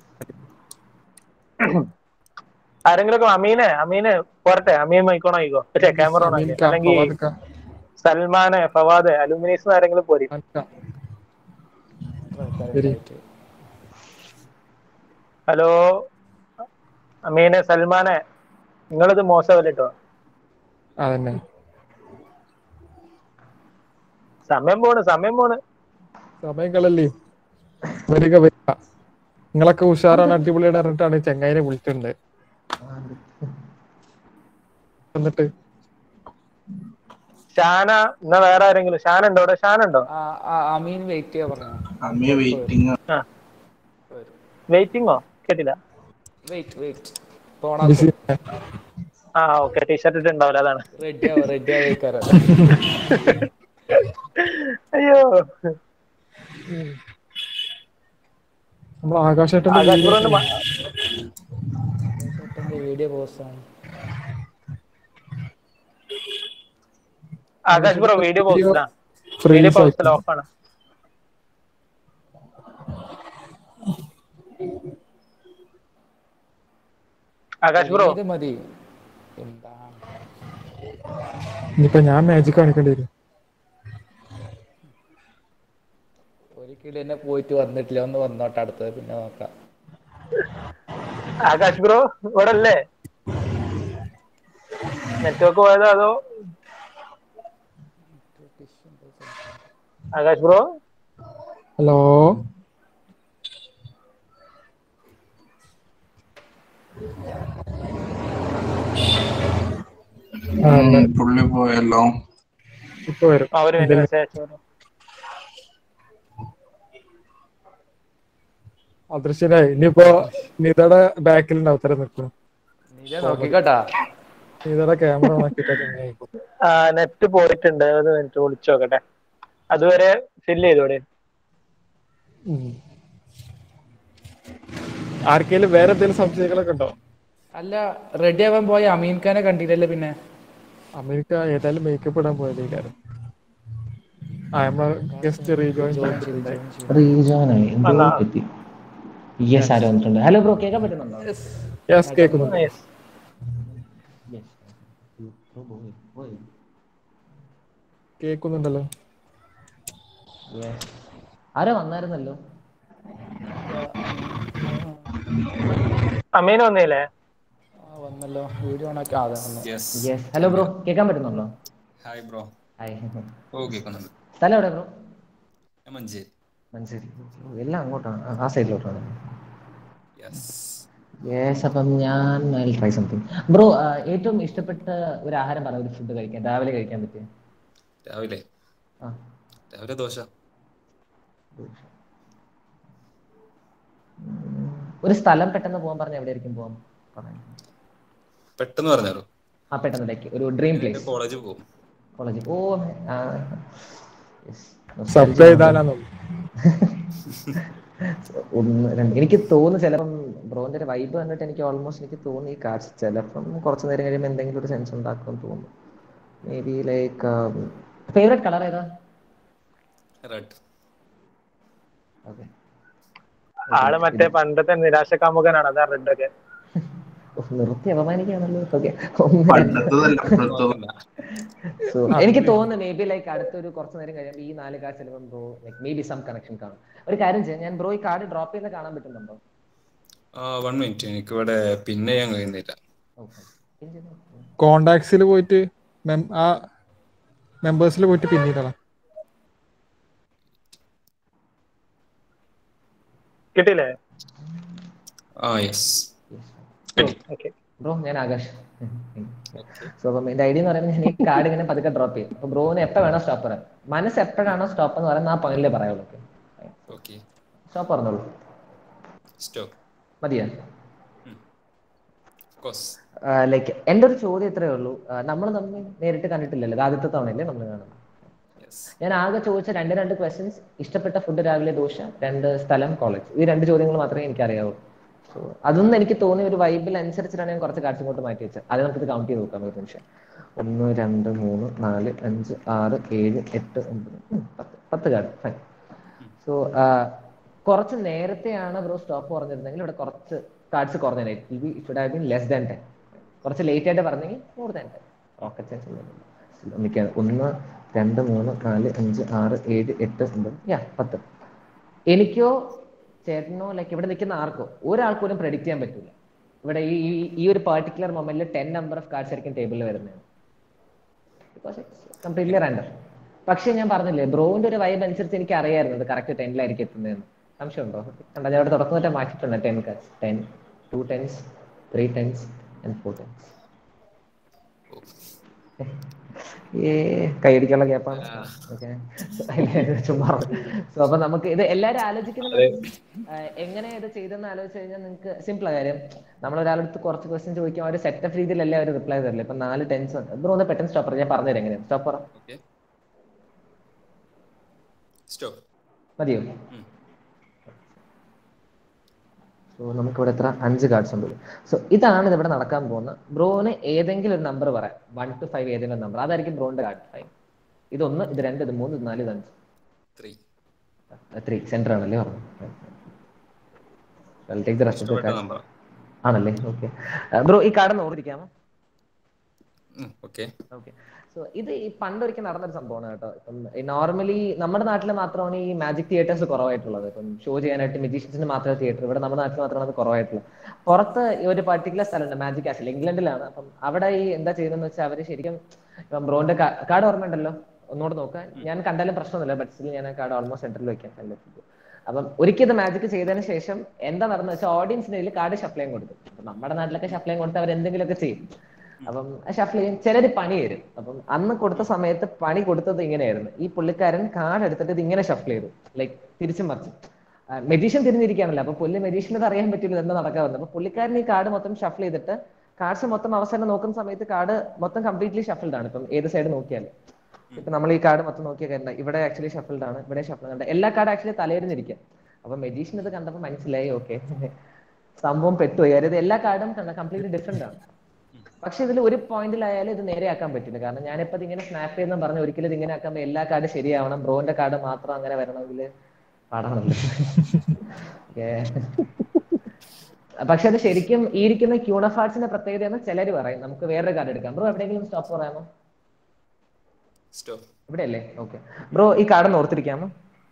ആരെങ്കിലും അമീനെ അമീനെ പോരട്ടെ അമീൻ മൈക്കോണോ ആയിക്കോ പക്ഷേ ക്യാമറ ഓൺ ആക്കി അല്ലെങ്കിൽ സൽമാനെ ഫവാദ് അലുമിനീസ് ആരെങ്കിലും പോരി ശരി ഹലോ അമീനെ സൽമാനെ നിങ്ങളിത് മോശമല്ല കേട്ടോ അതന്നെ സമയം പോണ് സമയം പോണ് സമയങ്ങളല്ലേ വരിക വരിക നിങ്ങളൊക്കെ ഉഷാറാണ് അടിപൊളിയാണ് പറഞ്ഞിട്ടാണ് ചെങ്ങായിനെ വിളിച്ചിട്ടുണ്ട് എന്നിട്ട് ഷാന എന്നാ വേറെ ആരെങ്കിലും ഷാന ഉണ്ടോ ഇവിടെ ഷാന ഉണ്ടോ ആ, ആ, അമീൻ വെയിറ്റ് ചെയ്യാൻ പറഞ്ഞു അമ്മയെ വെയിറ്റിംഗ് വെയിറ്റിംഗോ കേട്ടില്ല വെയിറ്റ് വെയിറ്റ് പോണ ബിസി ആ ഓക്കെ ടീഷർട്ട് ഇട്ടുണ്ടാവില്ല അതാണ് റെഡി ആവോ റെഡി ആവേക്കാരം അയ്യോ നമ്മൾ ആകാശേട്ടന്റെ ആകാശ് ബ്രോ video- ചേട്ടന്റെ വീഡിയോ പോസ്റ്റ് ആണ് Akash bro video post freeze video ആയി. പോസ്റ്റ് ഓഫ് ആണ് ആകാശ് ബ്രോ ഇത് മതി എന്താണ് ഇനിയിപ്പോ ഞാൻ മാജിക് കാണിക്കേണ്ടി വരും ഒരിക്കലും എന്നെ പോയിട്ട് വന്നിട്ടില്ല ഒന്ന് വന്നോട്ടെ അടുത്തത് പിന്നെ നോക്കാം ആകാശ് ബ്രോ ഇവിടെ അല്ലേ നെറ്റ്വർക്ക് പോയതോ അതോ ആകാശ് ബ്രോ ഹലോ ആ, ഉം, പുള്ളി പോയല്ലോ ഇപ്പൊ വരും ആ, ഒരു മിനിറ്റ് മെസ്സേജ് അയച്ചു അദൃശ്യനായി ഇനിയിപ്പോ നിതയുടെ ബാക്കിൽ ഉണ്ടാവും ഉത്തരം നിൽക്കും നീ നോക്കിക്കോട്ടാ നിതയുടെ ക്യാമറ നോക്കിയിട്ടൊക്കെ ഇങ്ങനെ ആയിക്കോ. നെറ്റ് പോയിട്ടുണ്ട് ഒരു മിനിറ്റ് വിളിച്ചു നോക്കട്ടെ അതുവരെ ഫില്ല് ചെയ്തോടെ ഉം. ആർക്കേലും വേറെ എന്തെങ്കിലും സംശയങ്ങളൊക്കെ ഉണ്ടോ അല്ല റെഡി ആവാൻ പോയ അമീൻ ഖാനെ കണ്ടില്ലല്ലോ പിന്നെ അമേരിക്ക ഏതായാലും മേക്കപ്പ് ഇടാൻ പോയത് കാര്യം ആ നമ്മളെ ഗസ്റ്റ് റീജോയിൻ ചെയ്തിട്ടുണ്ടായി റീജോനായി എന്തോ വന്നാ? പറ്റി യെസ് ആരോ വന്നിട്ടുണ്ട് ഹലോ ബ്രോ കേൾക്കാൻ പറ്റുന്നുണ്ടോ യെസ് കേൾക്കുന്നുണ്ട് യെസ് ബ്രോ പോയി പോയി കേൾക്കുന്നുണ്ടല്ലോ യെസ് ആരോ വന്നായിരുന്നല്ലോ അമീൻ വന്നില്ലേ ആ വന്നല്ലോ വീഡിയോ ഓണാക്കി ആ, അതെ വന്നു യെസ് യെസ് ഹലോ ബ്രോ കേൾക്കാൻ പറ്റുന്നുണ്ടോ ഹായ് ബ്രോ ഹായ് ഓ കേൾക്കുന്നുണ്ട് സ്ഥലം എവിടെ ബ്രോ ഞാൻ മഞ്ചേരി മനസ്സിലായി എല്ലാം അങ്ങോട്ടാണ് ആ, ആ സൈഡിലോട്ടാണ് യെസ് യെസ് അപ്പം ഞാൻ ട്രൈ സംതിങ് ബ്രോ ഏറ്റവും ഇഷ്ടപ്പെട്ട ഒരു ആഹാരം പറ ഒരു ഫുഡ് കഴിക്കാൻ രാവിലെ കഴിക്കാൻ പറ്റിയ രാവിലെ ആ രാവിലെ ദോശ ഉം, ഒരു സ്ഥലം പെട്ടെന്ന് പോകാൻ പറഞ്ഞ എവിടെയായിരിക്കും പോകാൻ പറയാം പെട്ടെന്ന് പറഞ്ഞാലോ ആ പെട്ടെന്നിലേക്ക് ഒരു ഡ്രീം എന്റെ പ്ലേസ് കോളേജിൽ പോകും കോളേജ് ഓ ആ, yes. സബ് ചെയ്താലാന്നോ ഒന്ന് രണ്ട് എനിക്ക് തോന്നുന്നു ചിലപ്പം ബ്രോന്റെ ഒരു വൈബ് കണ്ടിട്ട് എനിക്ക് ഓൾമോസ്റ്റ് എനിക്ക് തോന്നി ഈ കാർഡ്സ് ചിലപ്പം കുറച്ച് നേരം കഴിയുമ്പോൾ എന്തെങ്കിലും ഒരു സെൻസ് ഉണ്ടാക്കുമെന്ന് തോന്നുന്നു maybe like favourite colour ഏതാ റെഡ് ഓക്കെ ആള് മറ്റേ പണ്ടത്തെ നിരാശ കാമുകനാണ് അതാ റെഡ് ഒക്കെ നിർത്തി അപമാനിക്കാണല്ലോ ഓക്കെ പണ്ടത്തതല്ല ഇപ്പോഴത്തത് സോ എനിക്ക് തോന്നുന്നു മേ ബി ലൈക്ക് അടുത്തൊരു കുറച്ച് നേരം കഴിയുമ്പോൾ ഈ നാല് കാർഡ് ചിലപ്പോൾ bro like maybe some connection കാണും ഒരു കാര്യം ചെയ്യാം ഞാൻ ബ്രോ ഈ കാർഡ് ഡ്രോപ്പ് ചെയ്യുന്ന കാണാൻ പറ്റുന്നുണ്ടോ ആ വൺ മിനിറ്റ് എനിക്കിവിടെ പിന്നെ ചെയ്യാൻ കഴിയുന്നില്ല ഓക്കെ കോണ്ടാക്ട്സിൽ പോയിട്ട് mem- ആ മെമ്പേഴ്സിൽ പോയിട്ട് പിന്നീടാണ് കിട്ടിയില്ലേ ആ യെസ് ഓക്കെ ബ്രോ ഞാൻ ആകാശ് ഓക്കെ സോ അപ്പം എന്റെ ഐഡിയ എന്ന് പറയുന്നത് ഞാൻ ഈ കാർഡ് ഇങ്ങനെ പതുക്കെ ഡ്രോപ്പ് ചെയ്യും അപ്പൊ ബ്രോന് എപ്പോൾ വേണോ സ്റ്റോപ്പ് പറയാം മനസ്സ് എപ്പോഴാണോ സ്റ്റോപ്പ് എന്ന് പറയുന്നത് ആ പോയിന്റിലേ പറയുള്ളൂ ഓക്കെ സ്റ്റോപ്പ് പറഞ്ഞോളൂ സ്റ്റോപ്പ് മതിയാ കോസ് ലൈക്ക് എൻ്റെ ഒരു ചോദ്യം ഇത്രയേ ഉള്ളൂ നമ്മൾ തമ്മിൽ നേരിട്ട് കണ്ടിട്ടില്ലല്ലോ ഇത് ആദ്യത്തെ തവണയല്ലേ നമ്മൾ കാണുന്നത് യെസ് ഞാൻ ആകെ ചോദിച്ച രണ്ട് രണ്ട് ക്വസ്റ്റ്യൻസ് ഇഷ്ടപ്പെട്ട ഫുഡ് രാവിലെ ദോശ രണ്ട് സ്ഥലം കോളേജ് ഈ രണ്ട് ചോദ്യങ്ങൾ മാത്രമേ എനിക്ക് അറിയാവൂ സോ അതൊന്നും എനിക്ക് തോന്നിയ ഒരു വൈബിൽ അനുസരിച്ചിട്ടാണ് ഞാൻ കുറച്ച് കാഴ്ച ഇങ്ങോട്ട് മാറ്റി വെച്ചത് അത് നമുക്കിത് കൗണ്ട് ചെയ്ത് നോക്കാം ഒരു നിമിഷം ഒന്ന് രണ്ട് മൂന്ന് നാല് അഞ്ച് ആറ് ഏഴ് എട്ട് ഒമ്പത് ഉം, പത്ത് പത്ത് കാർഡ് ഫൈൻ സോ കുറച്ച് നേരത്തെയാണ് ബ്രോ സ്റ്റോപ്പ് പറഞ്ഞിരുന്നെങ്കിൽ ഇവിടെ കുറച്ച് കാർഡ്സ് കുറഞ്ഞത് should have been less than ten കുറച്ച് ലേറ്റ് ആയിട്ട് പറഞ്ഞെങ്കിൽ more than ten rocket science ഒന്നിക്കാണ് ഒന്ന് രണ്ട് മൂന്ന് നാല് അഞ്ച് ആറ് ഏഴ് എട്ട് ഒമ്പത് യാ പത്ത് എനിക്കോ ചേട്ടനോ ലൈക്ക് ഇവിടെ നിൽക്കുന്ന ആർക്കോ ഒരാൾക്ക് പോലും പ്രെഡിക്റ്റ് ചെയ്യാൻ പറ്റില്ല ഇവിടെ ഈ ഈ- ഈ ഒരു പർട്ടിക്കുലർ മൊമെന്റിൽ ടെൻ നമ്പർ ഓഫ് കാർഡ്സ് ആയിരിക്കും ടേബിളിൽ വരുന്നത് ബിക്കോസ് ഇറ്റ്സ് കംപ്ലീറ്റ്ലി റാൻഡം പക്ഷേ ഞാൻ പറഞ്ഞില്ലേ ബ്രോന്റെ ഒരു വൈബ് അനുസരിച്ച് എനിക്ക് അറിയായിരുന്നു ഇത് കറക്റ്റ് ടെന്നിലായിരിക്കും എത്തുന്നതെന്ന് സംശയമുണ്ടോ കണ്ടാ ഞാൻ ഇവിടെ തുടക്കം തൊട്ടേ മാറ്റിയിട്ടുണ്ട് ten cards ten two tens three tens and four tens ഏ കൈയടിക്കാനുള്ള ഗ്യാപ്പാണ് ഓക്കെ ചുമ്മാ സോ അപ്പൊ നമുക്ക് ഇത് എല്ലാരും ആലോചിക്കുന്നത് എങ്ങനെ ഇത് ചെയ്തെന്ന് ആലോചിച്ച് കഴിഞ്ഞാൽ നിങ്ങൾക്ക് സിമ്പിൾ കാര്യം നമ്മൾ ഒരാളടുത്ത് കുറച്ച് ക്വസ്റ്റ്യൻ ചോദിക്കുമ്പോൾ ഒരു സെറ്റപ്പ് രീതിയിലല്ലേ അവർ റിപ്ലൈ തരില്ല ഇപ്പൊ നാല് ടെൻസ് ബ്രോ ഒന്ന് പെട്ടെന്ന് സ്റ്റോപ്പർ ഞാൻ പറഞ്ഞുതരാം എങ്ങനെയാണ് സ്റ്റോപ്പർ ഓക്കെ സ്റ്റോപ്പ് മതിയോ സോ നമുക്ക് ഇവിടെ എത്ര അഞ്ച് കാർഡ്സ് ഉണ്ട് സോ ഇതാണ് ഇവിടെ നടക്കാൻ പോകുന്നത് ബ്രോന് ഏതെങ്കിലും ഒരു നമ്പർ പറയാം വൺ ടു ഫൈവ് ഏതെങ്കിലും നമ്പർ അതായിരിക്കും ബ്രോന്റെ കാർഡ് ഫൈവ് ഇതൊന്ന് ഇത് രണ്ട് ഇത് മൂന്ന് ഇത് നാല് ഇത് അഞ്ച് ത്രീ ത്രീ സെന്റർ ആണല്ലേ പറഞ്ഞു ടേക്ക് ദ റെസ്റ്റ് ഇഷ്ടപ്പെട്ട നമ്പർ ആണല്ലേ ഓക്കെ ബ്രോ ഈ കാർഡ് ഓർത്തിരിക്കാമോ ഓക്കെ ഓക്കെ സോ ഇത് ഈ പണ്ടൊരിക്കൽ നടന്നൊരു സംഭവമാണ് കേട്ടോ ഇപ്പം നോർമലി നമ്മുടെ നാട്ടിൽ മാത്രമാണ് ഈ മാജിക് തിയേറ്റേഴ്സ് കുറവായിട്ടുള്ളത് ഇപ്പം ഷോ ചെയ്യാനായിട്ട് മെജീഷ്യൻസിന് മാത്രമേ തിയേറ്റർ ഇവിടെ നമ്മുടെ നാട്ടിൽ മാത്രമാണ് അത് കുറവായിട്ടുള്ളത് പുറത്ത് ഈ ഒരു പർട്ടിക്കുലർ സ്ഥലമുണ്ട് മാജിക് കാസിൽ ഇംഗ്ലണ്ടിലാണ് അപ്പം അവിടെ ഈ എന്താ ചെയ്യുന്നതെന്ന് വെച്ചാൽ അവർ ശരിക്കും ഇപ്പം ബ്രോന്റെ കാർഡ് ഓർമ്മയുണ്ടല്ലോ ഒന്നുകൂടെ നോക്കാൻ ഞാൻ കണ്ടാലും പ്രശ്നമൊന്നുമില്ല ബട്ട് സ്റ്റിൽ ഞാൻ ആ കാർഡ് ഓൾമോസ്റ്റ് സെന്ററിൽ വെക്കാൻ കണ്ടെത്തുന്നു അപ്പം ഒരിക്കൽ ഇത് മാജിക് ചെയ്തതിന് ശേഷം എന്താ നടന്നത് വെച്ചാൽ ഓഡിയൻസിന് ഇതിൽ കാർഡ് ഷഫ്ലയും കൊടുത്തു അപ്പൊ നമ്മുടെ നാട്ടിലൊക്കെ ഷഫ്ലയും കൊടുത്ത് അവർ എന്തെങ്കിലുമൊക്കെ ചെയ്യും അപ്പം ഷഫിൾ ചെയ്യും ചിലര് പണി തരും അപ്പം അന്ന് കൊടുത്ത സമയത്ത് പണി കൊടുത്തത് ഇങ്ങനെയായിരുന്നു ഈ പുള്ളിക്കാരൻ കാർഡ് എടുത്തിട്ട് ഇത് ഇങ്ങനെ ഷഫിൾ ചെയ്തു ലൈക്ക് തിരിച്ചും മറിച്ചും മെജീഷ്യൻ തിരിഞ്ഞിരിക്കുകയാണല്ലോ അപ്പൊ പുള്ളി മെജീഷ്യന് അത് അറിയാൻ പറ്റില്ല എന്താ നടക്കാൻ വന്നത് അപ്പൊ പുള്ളിക്കാരൻ ഈ കാർഡ് മൊത്തം ഷഫിൾ ചെയ്തിട്ട് കാർഡ്സ് മൊത്തം അവസാനം നോക്കുന്ന സമയത്ത് കാർഡ് മൊത്തം കംപ്ലീറ്റ്ലി ഷഫിൾഡ് ആണ് ഇപ്പം ഏത് സൈഡ് നോക്കിയാലും ഇപ്പൊ നമ്മൾ ഈ കാർഡ് മൊത്തം നോക്കിയ കാര്യം ഇവിടെ ആക്ച്വലി ഷഫിൾഡ് ആണ് ഇവിടെ ഷഫിൾഡ് ആണ് എല്ലാ കാർഡ് ആക്ച്വലി തലയിരുന്നിരിക്കുക അപ്പൊ മെജീഷ്യൻ ഇത് കണ്ടപ്പോൾ മനസ്സിലായി ഓക്കെ സംഭവം പെട്ടുപോയി അതായത് എല്ലാ കാർഡും കംപ്ലീറ്റ്ലി ഡിഫറെന്റ് ആണ് പക്ഷെ ഇതിൽ ഒരു പോയിന്റിലായാലും ഇത് നേരെയാക്കാൻ പറ്റില്ല കാരണം ഞാനിപ്പോ ഇത് ഇങ്ങനെ സ്നാപ്പ് ചെയ്യുന്ന പറഞ്ഞ ഒരിക്കലും ഇത് ഇങ്ങനെ ആക്കുമ്പോൾ എല്ലാ കാർഡ് ശരിയാവണം ബ്രോന്റെ കാർഡ് മാത്രം അങ്ങനെ വരണമെങ്കിൽ പാടാണല്ലോ പക്ഷെ അത് ശരിക്കും ഈ ഇരിക്കുന്ന ക്യൂണഫാർട്സിന്റെ പ്രത്യേകത എന്ന് ചിലര് പറയും നമുക്ക് വേറൊരു കാർഡ് എടുക്കാം ബ്രോ എവിടെയെങ്കിലും സ്റ്റോപ്പ് പറയാമോ സ്റ്റോപ്പ് ഇവിടെ അല്ലേ ഓക്കെ ബ്രോ ഈ കാർഡ് ഓർത്തിരിക്കാമോ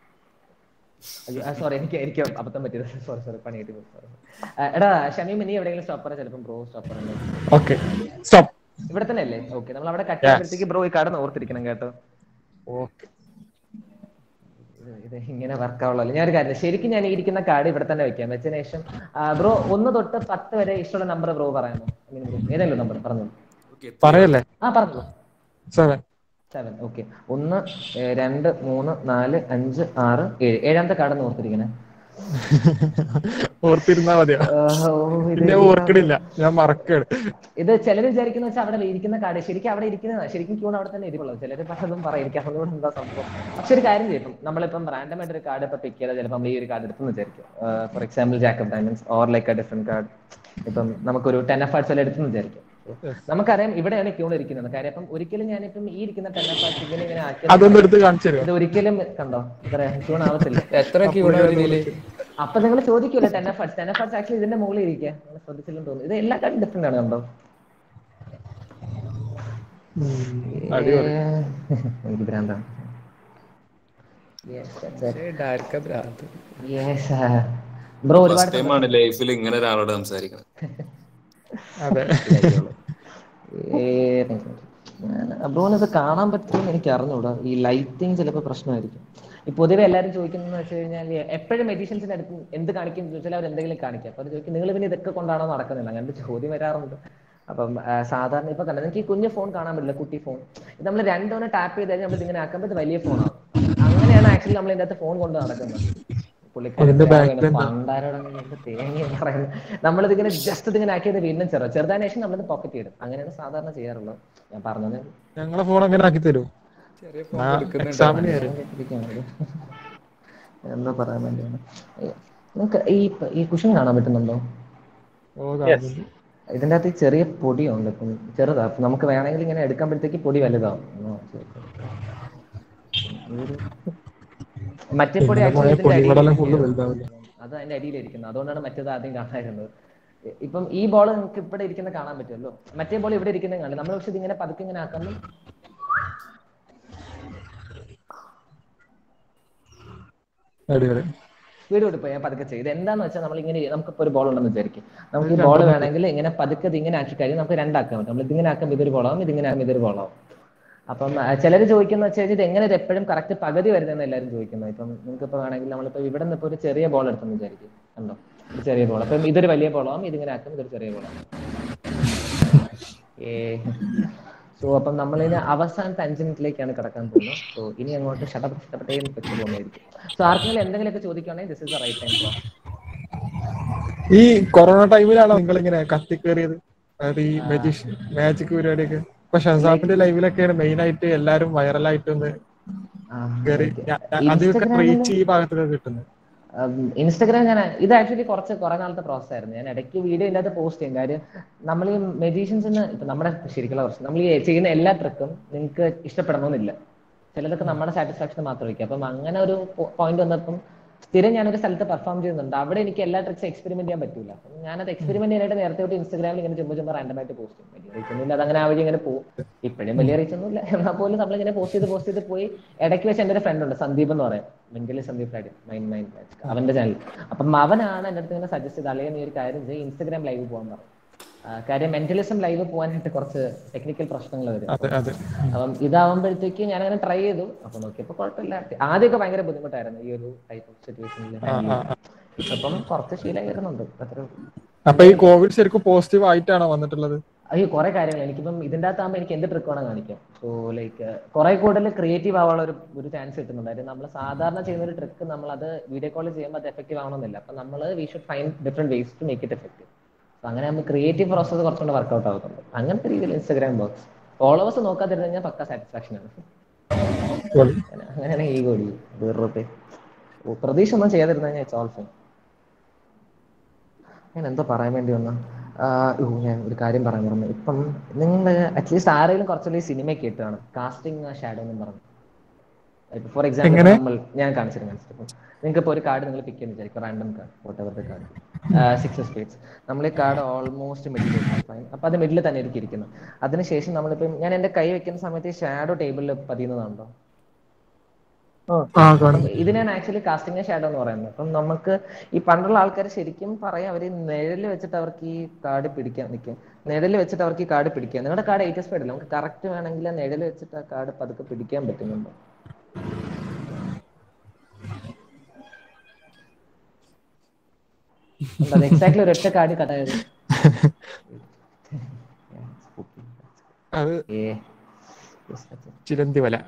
സോറി എനിക്ക് എനിക്ക് അബദ്ധം പറ്റിയത് സോറി സോറി പണി കിട്ടി സോറി എടാ ഷമീം നീ എവിടെയെങ്കിലും സ്റ്റോപ്പ് പറയാം ചിലപ്പോൾ ബ്രോ സ്റ്റോപ്പ് പറയാം ഓക്കെ സ്റ്റോപ്പ് ഇവിടെ തന്നെ അല്ലേ ഓക്കെ നമ്മൾ അവിടെ കട്ട് ചെയ്യുമ്പോഴത്തേക്ക് ബ്രോ ഈ കാർഡ് ഓർത്തിരിക്കണം കേട്ടോ ഓക്കെ ഇത് ഇത് ഇങ്ങനെ വർക്ക് ആവുള്ളൂ ഞാൻ ഒരു കാര്യം ശരിക്കും ഞാൻ ഈ ഇരിക്കുന്ന കാർഡ് ഇവിടെ തന്നെ വെക്കാം വെച്ചതിന് ശേഷം ബ്രോ ഒന്ന് തൊട്ട് പത്ത് വരെ ഇഷ്ടമുള്ള നമ്പർ ബ്രോ പറയാമോ I mean, bro, ഏതെങ്കിലും നമ്പർ പറഞ്ഞു ഓക്കെ പറയല്ലേ ആ പറഞ്ഞു സെവൻ സെവൻ ഓക്കെ ഒന്ന് ഏ, രണ്ട് മൂന്ന് നാല് അഞ്ച് ആറ് ഏഴ് ഏഴാമത്തെ കാർഡ് ഓർത്തിരിക്കണേ ഓർത്തിരുന്നാ മതിയോ പിന്നെ ഓർക്കണില്ല ഞാൻ മറക്കാണ് ഇത് ചിലർ വിചാരിക്കുന്ന വെച്ചാൽ അവിടെ ഇരിക്കുന്ന കാർഡ് ശരിക്കും അവിടെ ഇരിക്കുന്ന ശരിക്കും ക്യൂൺ അവിടെ തന്നെ ഇരിക്കുള്ളൂ ചിലർ പലതും പറയും എനിക്ക് അതുകൊണ്ട് എന്താ സംഭവം പക്ഷെ ഒരു കാര്യം ചെയ്യും നമ്മളിപ്പം റാൻഡം ആയിട്ട് ഒരു കാർഡ് ഇപ്പൊ പിക്ക് ചെയ്താൽ ചിലപ്പോൾ നമ്മൾ ഈ ഒരു കാർഡ് എടുത്തെന്ന് വിചാരിക്കും for example jack of diamonds or like a different card ഇപ്പം നമുക്കൊരു ടെൻ എഫ് ആർട്സ് എല്ലാം എടുത്തെന്ന് വിചാരിക്കും നമുക്കറിയാം ഇവിടെയാണ് ക്യൂൺ ഇരിക്കുന്നത് കാര്യം അപ്പം ഒരിക്കലും ഞാനിപ്പം ഈ ഇരിക്കുന്ന ടെൻ എഫ് ആർട്സ് ഇങ്ങനെ ഇങ്ങനെ ആക്കി അതൊന്നും എടുത്ത് കാണിച്ചു തരുമോ ഇത് ഒരിക്കലും കണ്ടോ ഇത്ര ക്യൂൺ ആവത്തില്ല എത്ര ക്യൂണ ഇതില് അപ്പൊ നിങ്ങൾ ചോദിക്കൂല ten of hearts ten of hearts actually ഇതിന്റെ മുകളിൽ ഇരിക്കുക നിങ്ങൾ ശ്രദ്ധിച്ചില്ലെന്ന് തോന്നുന്നു ഇത് എല്ലാ കാർഡും ഡിഫറെന്റ് ആണ് കണ്ടോ അടിപൊളി ഏഹ്, എനിക്ക് ഭ്രാന്താണ് ഡാർക്ക ഭ്രാന്ത് ബ്രോ ഒരുപാട് ഫസ്റ്റ് ടൈമാണ് ലൈഫിൽ ഇങ്ങനെ ഒരാളോട് സംസാരിക്കുന്നത് അതെ ബ്രോന് ഇത് കാണാൻ പറ്റുമെന്ന് എനിക്ക് അറിഞ്ഞൂടാ ഈ ലൈറ്റിംഗ് ചിലപ്പോൾ പ്രശ്നമായിരിക്കും ഈ പൊതുവെ എല്ലാവരും ചോദിക്കുന്നത് വെച്ച് കഴിഞ്ഞാൽ എപ്പോഴും മെഡീഷ്യൻസിന്റെ അടുത്ത് എന്ത് കാണിക്കും എന്ന് ചോദിച്ചാൽ അവർ എന്തെങ്കിലും കാണിക്കും അപ്പൊ അവർ ചോദിക്കും നിങ്ങൾ പിന്നെ ഇതൊക്കെ കൊണ്ടാണോ നടക്കുന്നില്ല അങ്ങനത്തെ ചോദ്യം വരാറുണ്ട് അപ്പം ആ, സാധാരണ ഇപ്പൊ കണ്ടത് എനിക്ക് ഈ കുഞ്ഞു ഫോൺ കാണാൻ പറ്റില്ല കുട്ടി ഫോൺ ഇത് നമ്മൾ രണ്ടോനെ ടാപ്പ് ചെയ്ത് കഴിഞ്ഞാൽ നമ്മൾ ഇങ്ങനെ ആക്കുമ്പോൾ ഇത് വലിയ ഫോണാണ് അങ്ങനെയാണ് ആക്ച്വലി നമ്മൾ ഇതിന്റെ അകത്ത് ഫോൺ കൊണ്ട് നടക്കുന്നത് അതിന്റെ back ൽ എന്താ? പണ്ടാരോടെ തേങ്ങ പറയുന്നത് നമ്മളിത് ഇങ്ങനെ ജസ്റ്റ് ഇതിങ്ങനെ ആക്കിയത് വീണ്ടും ചെറു ചെറുതായ ശേഷം നമ്മളിത് പോക്കറ്റ് ചെയ്യും അങ്ങനെയാണ് സാധാരണ ചെയ്യാറുള്ളത് ഞാൻ പറഞ്ഞത് ഞങ്ങളെ ഫോൺ അങ്ങനെ ആക്കി തരൂ ചെറിയ ഫോൺ ഞാൻ കൊടുക്കുന്നുണ്ട് എക്സാമിന് വരും കേട്ടിരിക്കുകയാണത്. എന്താ പറയാൻ വേണ്ടിയാണ് നിങ്ങൾക്ക് ഈ ഈ കുഷൻ കാണാൻ പറ്റുന്നുണ്ടോ ഓ കാണുന്നുണ്ട് ഇതിന്റെ അകത്ത് ഈ ചെറിയ പൊടിയുണ്ട് ഇപ്പം ചെറുതാ അപ്പൊ നമുക്ക് വേണമെങ്കിൽ ഇങ്ങനെ എടുക്കുമ്പോഴത്തേക്ക് പൊടി വലുതാവും ആ, ശരി. ഒരു- മറ്റേ പൊടി ഇങ്ങനെ actually പോയ ഇതിന്റെ പൊടികളെല്ലാം ഫുള്ള് അടിയിലിരിക്കുന്നു. വലുതാവില്ല അത് അതിന്റെ അടിയിലിരിക്കുന്നത് അതുകൊണ്ടാണ് മറ്റേത് ആദ്യം കാണാതിരുന്നത് ഇ- ഇപ്പം ഈ ബോൾ നിങ്ങൾക്ക് ഇവിടെ ഇരിക്കുന്ന കാണാൻ പറ്റുമല്ലോ മറ്റേ ബോൾ ഇവിടെ ഇരിക്കുന്നത് കാണും നമ്മൾ പക്ഷെ ഇതിങ്ങനെ പതുക്കെ ഇങ്ങനെ ആക്കുമ്പോൾ അടിപൊളി സ്പീഡ് കൊടുപ്പ് ഞാൻ പതുക്കെ ചെയ്ത് എന്താന്ന് വെച്ചാൽ നമ്മൾ ഇങ്ങനെ നമുക്കിപ്പോ ഒരു ബോൾ ഉണ്ടെന്ന് വിചാരിക്കും നമുക്ക് ഈ ബോൾ വേണമെങ്കിൽ ഇങ്ങനെ പതുക്കെ ഇത് ഇങ്ങനെ ആക്കി കഴിഞ്ഞാൽ നമുക്ക് രണ്ടാക്കാൻ പറ്റും നമ്മൾ ഇതിങ്ങനെ ആക്കുമ്പോൾ ഇതൊരു ബോളാവും ഇതിങ്ങനെ ആക്കുമ്പോൾ ഇതൊരു ബോളാവും അപ്പം ചിലർ ചോദിക്കുന്ന വെച്ച് കഴിഞ്ഞാൽ ഇത് എങ്ങനെ ഇത് എപ്പോഴും കറക്റ്റ് പകുതി വരുന്നതെന്ന് എല്ലാവരും ചോദിക്കുന്നത് ഇപ്പം നിങ്ങൾക്ക് ഇപ്പൊ വേണമെങ്കിൽ നമ്മളിപ്പോ ഇവിടെ നിന്ന് ഇപ്പൊ ഒരു ചെറിയ ബോൾ എടുത്തെന്ന് വിചാരിക്കും കണ്ടോ ഒരു ചെറിയ ബോൾ അപ്പം ഇതൊരു വലിയ ബോളാവും ഇതിങ്ങനെ ആക്കും ഇതൊരു ചെറിയ ബോളാവും ഏ സോ അപ്പം നമ്മളിനി അവസാനത്തെ അഞ്ച് മിനിറ്റിലേക്കാണ് കിടക്കാൻ പോകുന്നത് സോ ഇനി അങ്ങോട്ട് ഷട്ടപ്പ് ഷട്ടപ്പെട്ടേ വെച്ച് പോകുന്നതായിരിക്കും സോ ആർക്കെങ്കിലും എന്തെങ്കിലുമൊക്കെ ചോദിക്കുകയാണെങ്കിൽ this is the right time bro ഈ കൊറോണ ടൈമിലാണോ നിങ്ങൾ ഇങ്ങനെ കത്തിക്കേറിയത് അതായത് ഈ മജീഷ്യൻ മാജിക് പരിപാടിയൊക്കെ ഇപ്പൊ ഷസാപ്പിന്റെ ലൈവിലൊക്കെയാണ് മെയിൻ ആയിട്ട് എല്ലാരും വൈറലായിട്ട് ഒന്ന് കയറി അതൊക്കെ റീച്ച് ഈ ഭാഗത്തൊക്കെ കിട്ടുന്നത് ഇൻസ്റ്റഗ്രാം ഞാൻ ഇത് ആക്ച്വലി കുറച്ച് കുറെ നാളത്തെ പ്രോസസ് ആയിരുന്നു ഞാൻ ഇടയ്ക്ക് വീഡിയോ ഇതിനകത്ത് പോസ്റ്റ് ചെയ്യും കാര്യം നമ്മൾ ഈ മെജീഷ്യൻസിന് ഇപ്പൊ നമ്മുടെ ശരിക്കുള്ള പ്രശ്നം നമ്മൾ ഈ ചെയ്യുന്ന എല്ലാ ട്രിക്കും നിങ്ങൾക്ക് ഇഷ്ടപ്പെടണമെന്നില്ല ചിലതൊക്കെ നമ്മുടെ സാറ്റിസ്ഫാക്ഷൻ മാത്രമായിരിക്കും അപ്പം അങ്ങനെ ഒരു പോയിന്റ് വന്നപ്പം സ്ഥിരം ഞാനൊരു സ്ഥലത്ത് പെർഫോം ചെയ്യുന്നുണ്ട് അവിടെ എനിക്ക് എല്ലാ ട്രിക്സും എക്സ്പെരിമെന്റ് ചെയ്യാൻ പറ്റില്ല അപ്പം ഞാനത് എക്സ്പെരിമെന്റ് ചെയ്യാനായിട്ട് നേരത്തെ തൊട്ട് ഇൻസ്റ്റാഗ്രാമിൽ ഇങ്ങനെ ചുമ്മാ ചുമ്മാ റാൻഡമായിട്ട് പോസ്റ്റ് ചെയ്യും വലിയ റീച്ച് ഒന്നും ഇല്ല അതങ്ങനെ ആ വഴി ഇങ്ങനെ പോകും ഇപ്പോഴും വലിയ റീച്ച് ഒന്നും ഇല്ല എന്നാൽ പോലും നമ്മളിങ്ങനെ പോസ്റ്റ് ചെയ്ത് പോസ്റ്റ് ചെയ്ത് പോയി ഇടയ്ക്ക് വെച്ച് എൻ്റെ ഒരു ഫ്രണ്ട് ഉണ്ട് സന്ദീപ് എന്ന് പറയാം mentally Sandeep Friday mind mind അവന്റെ ചാനൽ അപ്പം അവനാണ് എൻ്റെ അടുത്ത് ഇങ്ങനെ സജസ്റ്റ് ചെയ്ത് അല്ലെങ്കിൽ നീ ഒരു കാര്യം ചെയ്ത് ഇൻസ്റ്റാഗ്രാം ലൈവ് പോകാൻ പറഞ്ഞു ആ, കാര്യം മെന്റലിസം ലൈവ് പോകാനായിട്ട് കുറച്ച് ടെക്നിക്കൽ പ്രശ്നങ്ങൾ വരും അതെ അതെ അപ്പം ഇതാവുമ്പോഴത്തേക്ക് ഞാൻ അങ്ങനെ ട്രൈ ചെയ്തു അപ്പൊ നോക്കിയപ്പോ കുഴപ്പമില്ല ആദ്യമൊക്കെ ഭയങ്കര ബുദ്ധിമുട്ടായിരുന്നു ഈ ഒരു ടൈപ്പ് ഓഫ് സിറ്റുവേഷനിൽ ആ, ആ, ആ. ഇപ്പം കുറച്ച് ശീലം വരുന്നുണ്ട് അത്രേ ഉള്ളൂ. അപ്പൊ ഈ കോവിഡ് ശരിക്കും പോസിറ്റീവ് ആയിട്ടാണോ വന്നിട്ടുള്ളത് അയ്യോ കുറെ കാര്യങ്ങൾ എനിക്കിപ്പം ഇതിന്റെ അകത്താകുമ്പോൾ എനിക്ക് എന്ത് ട്രിക്ക് വേണം കാണിക്കാം സോ ലൈക്ക് കുറെ കൂടുതൽ ക്രിയേറ്റീവ് ആവാനുള്ള ഒരു ഒരു ചാൻസ് കിട്ടുന്നുണ്ട് കാര്യം നമ്മൾ സാധാരണ ചെയ്യുന്ന ഒരു ട്രിക്ക് നമ്മൾ അത് വീഡിയോ കോൾ ചെയ്യുമ്പോൾ അത് എഫക്റ്റീവ് ആവണമെന്നില്ല അപ്പൊ നമ്മൾ we should find different ways to make it effective so അങ്ങനെ നമ്മൾ ക്രിയേറ്റീവ് പ്രോസസ് കുറച്ചുകൂടെ വർക്ക്ഔട്ട് ആവുന്നുണ്ട് അങ്ങനത്തെ രീതിയിൽ ഇൻസ്റ്റാഗ്രാം ബോക്സ് ഫോളോവേഴ്സ് നോക്കാതിരുന്ന് കഴിഞ്ഞാൽ പക്ക സാറ്റിസ്ഫാക്ഷൻ ആണ് അങ്ങനെ- അങ്ങനെയാണ് ഈ കോടി വെറുതെ ഓ, പ്രതീക്ഷ ഒന്നും ചെയ്യാതിരുന്ന കഴിഞ്ഞാൽ ഇറ്റ്സ് ഓൾ ഫൈൻ ഞാൻ എന്തോ പറയാൻ വേണ്ടി വന്ന ഞാൻ ഒരു കാര്യം പറയാൻ പറഞ്ഞു ഇപ്പം നിങ്ങൾ അറ്റ്ലീസ്റ്റ് ആരെങ്കിലും കുറച്ചുകൂടി സിനിമ കേട്ടാണ് കാസ്റ്റിംഗ് ഷാഡോ എന്ന് പറഞ്ഞു ഇപ്പൊ ഫോർ എക്സാമ്പിൾ എങ്ങനെ? നമ്മൾ ഞാൻ കാണിച്ചിട്ട് കാണിച്ചിട്ട് നിങ്ങൾക്ക് ഇപ്പോൾ ഒരു കാർഡ് നിങ്ങൾ പിക്ക് ചെയ്യുന്ന വിചാരിക്കും random card whatever card six spades നമ്മൾ ഈ കാർഡ് ഓൾമോസ്റ്റ് മിഡിൽ ഫൈൻ അപ്പൊ അത് മിഡിൽ തന്നെ ആയിരിക്കും ഇരിക്കുന്നത് അതിനുശേഷം നമ്മളിപ്പം ഞാൻ എന്റെ കൈ വെക്കുന്ന സമയത്ത് ഷാഡോ ടേബിളിൽ പതിയുന്നതാണോ ആ കാണും ഇതിനാണ് ആക്ച്വലി കാസ്റ്റിംഗ് ഷാഡോ എന്ന് പറയുന്നത് അപ്പം നമുക്ക് ഈ പണ്ടുള്ള ആൾക്കാർ ശരിക്കും പറയാം അവർ നിഴല് വെച്ചിട്ട് അവർക്ക് ഈ കാർഡ് പിടിക്കാൻ നിൽക്കും നിഴല് വെച്ചിട്ട് അവർക്ക് ഈ കാർഡ് പിടിക്കാം നിങ്ങളുടെ കാർഡ് എയ്റ്റ് സ്പീഡ് അല്ല നമുക്ക് കറക്റ്റ് വേണമെങ്കിൽ ആ നിഴല് വെച്ചിട്ട് ആ കാർഡ് പതുക്കെ പിടിക്കാൻ പറ്റുന്നുണ്ട് എക്സാക്ട്ലി ഒരു ഒറ്റ കാർഡ് കട്ടായത് അത് ഏ ചിലന്തി വല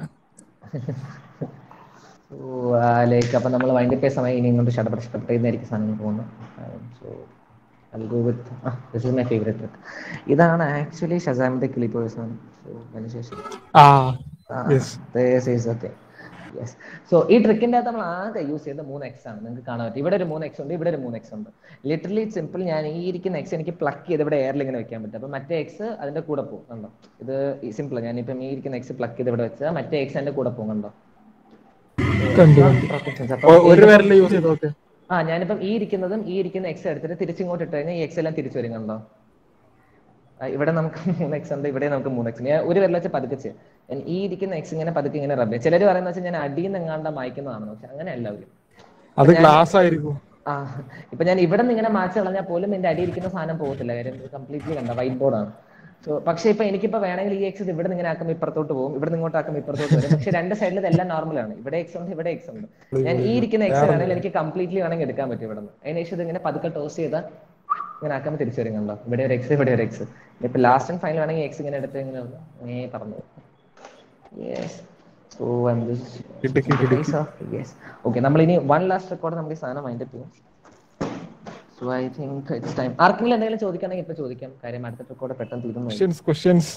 ലൈക്ക് അപ്പൊ നമ്മൾ വൈൻഡപ്പ് ചെയ്ത സമയം ഇനി ഇങ്ങോട്ട് ഷട്ടപ്പെട്ട് ഷട്ടപ്പെട്ട് ചെയ്യുന്നതായിരിക്കും സാധനങ്ങൾ പോകുന്നത് so I'll go with ah, this is my favorite trick. ഇതാണ് ആക്ച്വലി ഷസാമിന്റെ ക്ലിപ്പേഴ്സ് ആണ് സോ അതിനുശേഷം ആ യെസ് യെസ് സോ ഈ ട്രിക്കിന്റെ അകത്ത് നമ്മൾ ആകെ യൂസ് ചെയ്ത മൂന്ന് എക്സ് ആണ് നിങ്ങൾക്ക് കാണാൻ പറ്റും ഇവിടെ ഒരു മൂന്ന് എക്സ് ഉണ്ട് ഇവിടെ ഒരു മൂന്ന് എക്സ് ഉണ്ട് ലിറ്ററലി സിമ്പിൾ ഞാൻ ഈ ഇരിക്കുന്ന എക്സ് എനിക്ക് പ്ലക്ക് ചെയ്ത് ഇവിടെ എയറിൽ ഇങ്ങനെ വെക്കാൻ പറ്റും അപ്പൊ മറ്റേ എക്സ് അതിന്റെ കൂടെ പോകും കണ്ടോ ഇത് സിമ്പിൾ ഞാനിപ്പം ഈ ഇരിക്കുന്ന എക്സ് പ്ലക്ക് ചെയ്ത് ഇവിടെ വെച്ചാൽ മറ്റേ എക്സ് അതിന്റെ കൂടെ പോകും കണ്ടോ കണ്ടു അപ്പം ഒ- ഒരു പേരിൽ യൂസ് ചെയ്ത് നോക്ക് ആ ഞാനിപ്പം ഈ ഇരിക്കുന്നതും ഈ ഇരിക്കുന്ന എക്സ് എടുത്തിട്ട് തിരിച്ചിങ്ങോട്ട് ഇട്ട് കഴിഞ്ഞാൽ ഈ എക്സ് എല്ലാം തിരിച്ചു വരും കണ്ടോ ആ, ഇവിടെ നമുക്ക് മൂന്ന് എക്സ് ഉണ്ട് ഇവിടെ നമുക്ക് മൂന്ന് എക്സ് ഞാൻ ഒരു വിരൽ വെച്ച് പതുക്കെ ചെയ്യാം ഞാൻ ഈ ഇരിക്കുന്ന എക്സ് ഇങ്ങനെ പതുക്കെ ഇങ്ങനെ റബ്ബ് ചെയ്യും ചിലർ പറയുന്ന വെച്ചാൽ ഞാൻ അടിയിൽ നിന്ന് എങ്ങാണ്ട് മായ്ക്കുന്നതാണെന്ന് പക്ഷെ അങ്ങനെ അല്ല അവര് അത് ഗ്ലാസ് ആയിരിക്കും ആ ഇപ്പൊ ഞാൻ ഇവിടെ നിന്ന് ഇങ്ങനെ മാച്ച് കളഞ്ഞാൽ പോലും എന്റെ അടി ഇരിക്കുന്ന സാധനം പോകത്തില്ല കാര്യം കംപ്ലീറ്റ്ലി കണ്ട വൈറ്റ് ബോർഡ് ആണ് സോ പക്ഷെ ഇപ്പൊ എനിക്കിപ്പോ വേണമെങ്കിൽ ഈ എക്സ് ഇവിടെ നിന്ന് ഇങ്ങനെ ആക്കുമ്പോൾ ഇപ്പുറത്തോട്ട് പോകും ഇവിടെ നിന്ന് ഇങ്ങോട്ട് ആക്കുമ്പോൾ ഇപ്പുറത്തോട്ട് വരും പക്ഷെ രണ്ട് സൈഡിൽ ഇതെല്ലാം നോർമൽ ആണ് ഇവിടെ എക്സ് ഉണ്ട് ഇവിടെ എക്സ് ഉണ്ട് ഞാൻ ഈ ഇരിക്കുന്ന എക്സ് വേണമെങ്കിൽ എനിക്ക് കംപ്ലീറ്റ്ലി വേണമെങ്കിൽ എടുക്കാൻ പറ്റും ഇവിടെ നിന്ന് അതിനുശേഷം ഇത് ഇങ്ങനെ പതുക്കെ ടോസ് ചെയ്താൽ ഇങ്ങനെ ആക്കുമ്പോൾ തിരിച്ചു വരും കണ്ടോ ഇവിടെ ഒരു എക്സ് ഇവിടെ ഒരു എക്സ് ഇപ്പൊ ലാസ്റ്റ് ആൻഡ് ഫൈനൽ വേണമെങ്കിൽ എക്സ് ഇങ്ങനെ എടുത്ത് ഇങ്ങനെ വന്ന് ഇങ്ങനെ പറഞ്ഞു yes so Idukki, Idukki. Yes okay നമ്മൾ ഇനി വൺ ലാസ്റ്റ് റെക്കോർഡ് നമുക്ക് ഈ സാധനം മൈൻഡ് ചെയ്യും so I think it's time ആർക്കെങ്കിലും എന്തെങ്കിലും ചോദിക്കണമെങ്കിൽ ഇപ്പൊ ചോദിക്കാം കാര്യം അടുത്ത റെക്കോർഡ് പെട്ടെന്ന് തീരുന്നു ക്വസ്റ്റ്യൻസ് ക്വസ്റ്റ്യൻസ്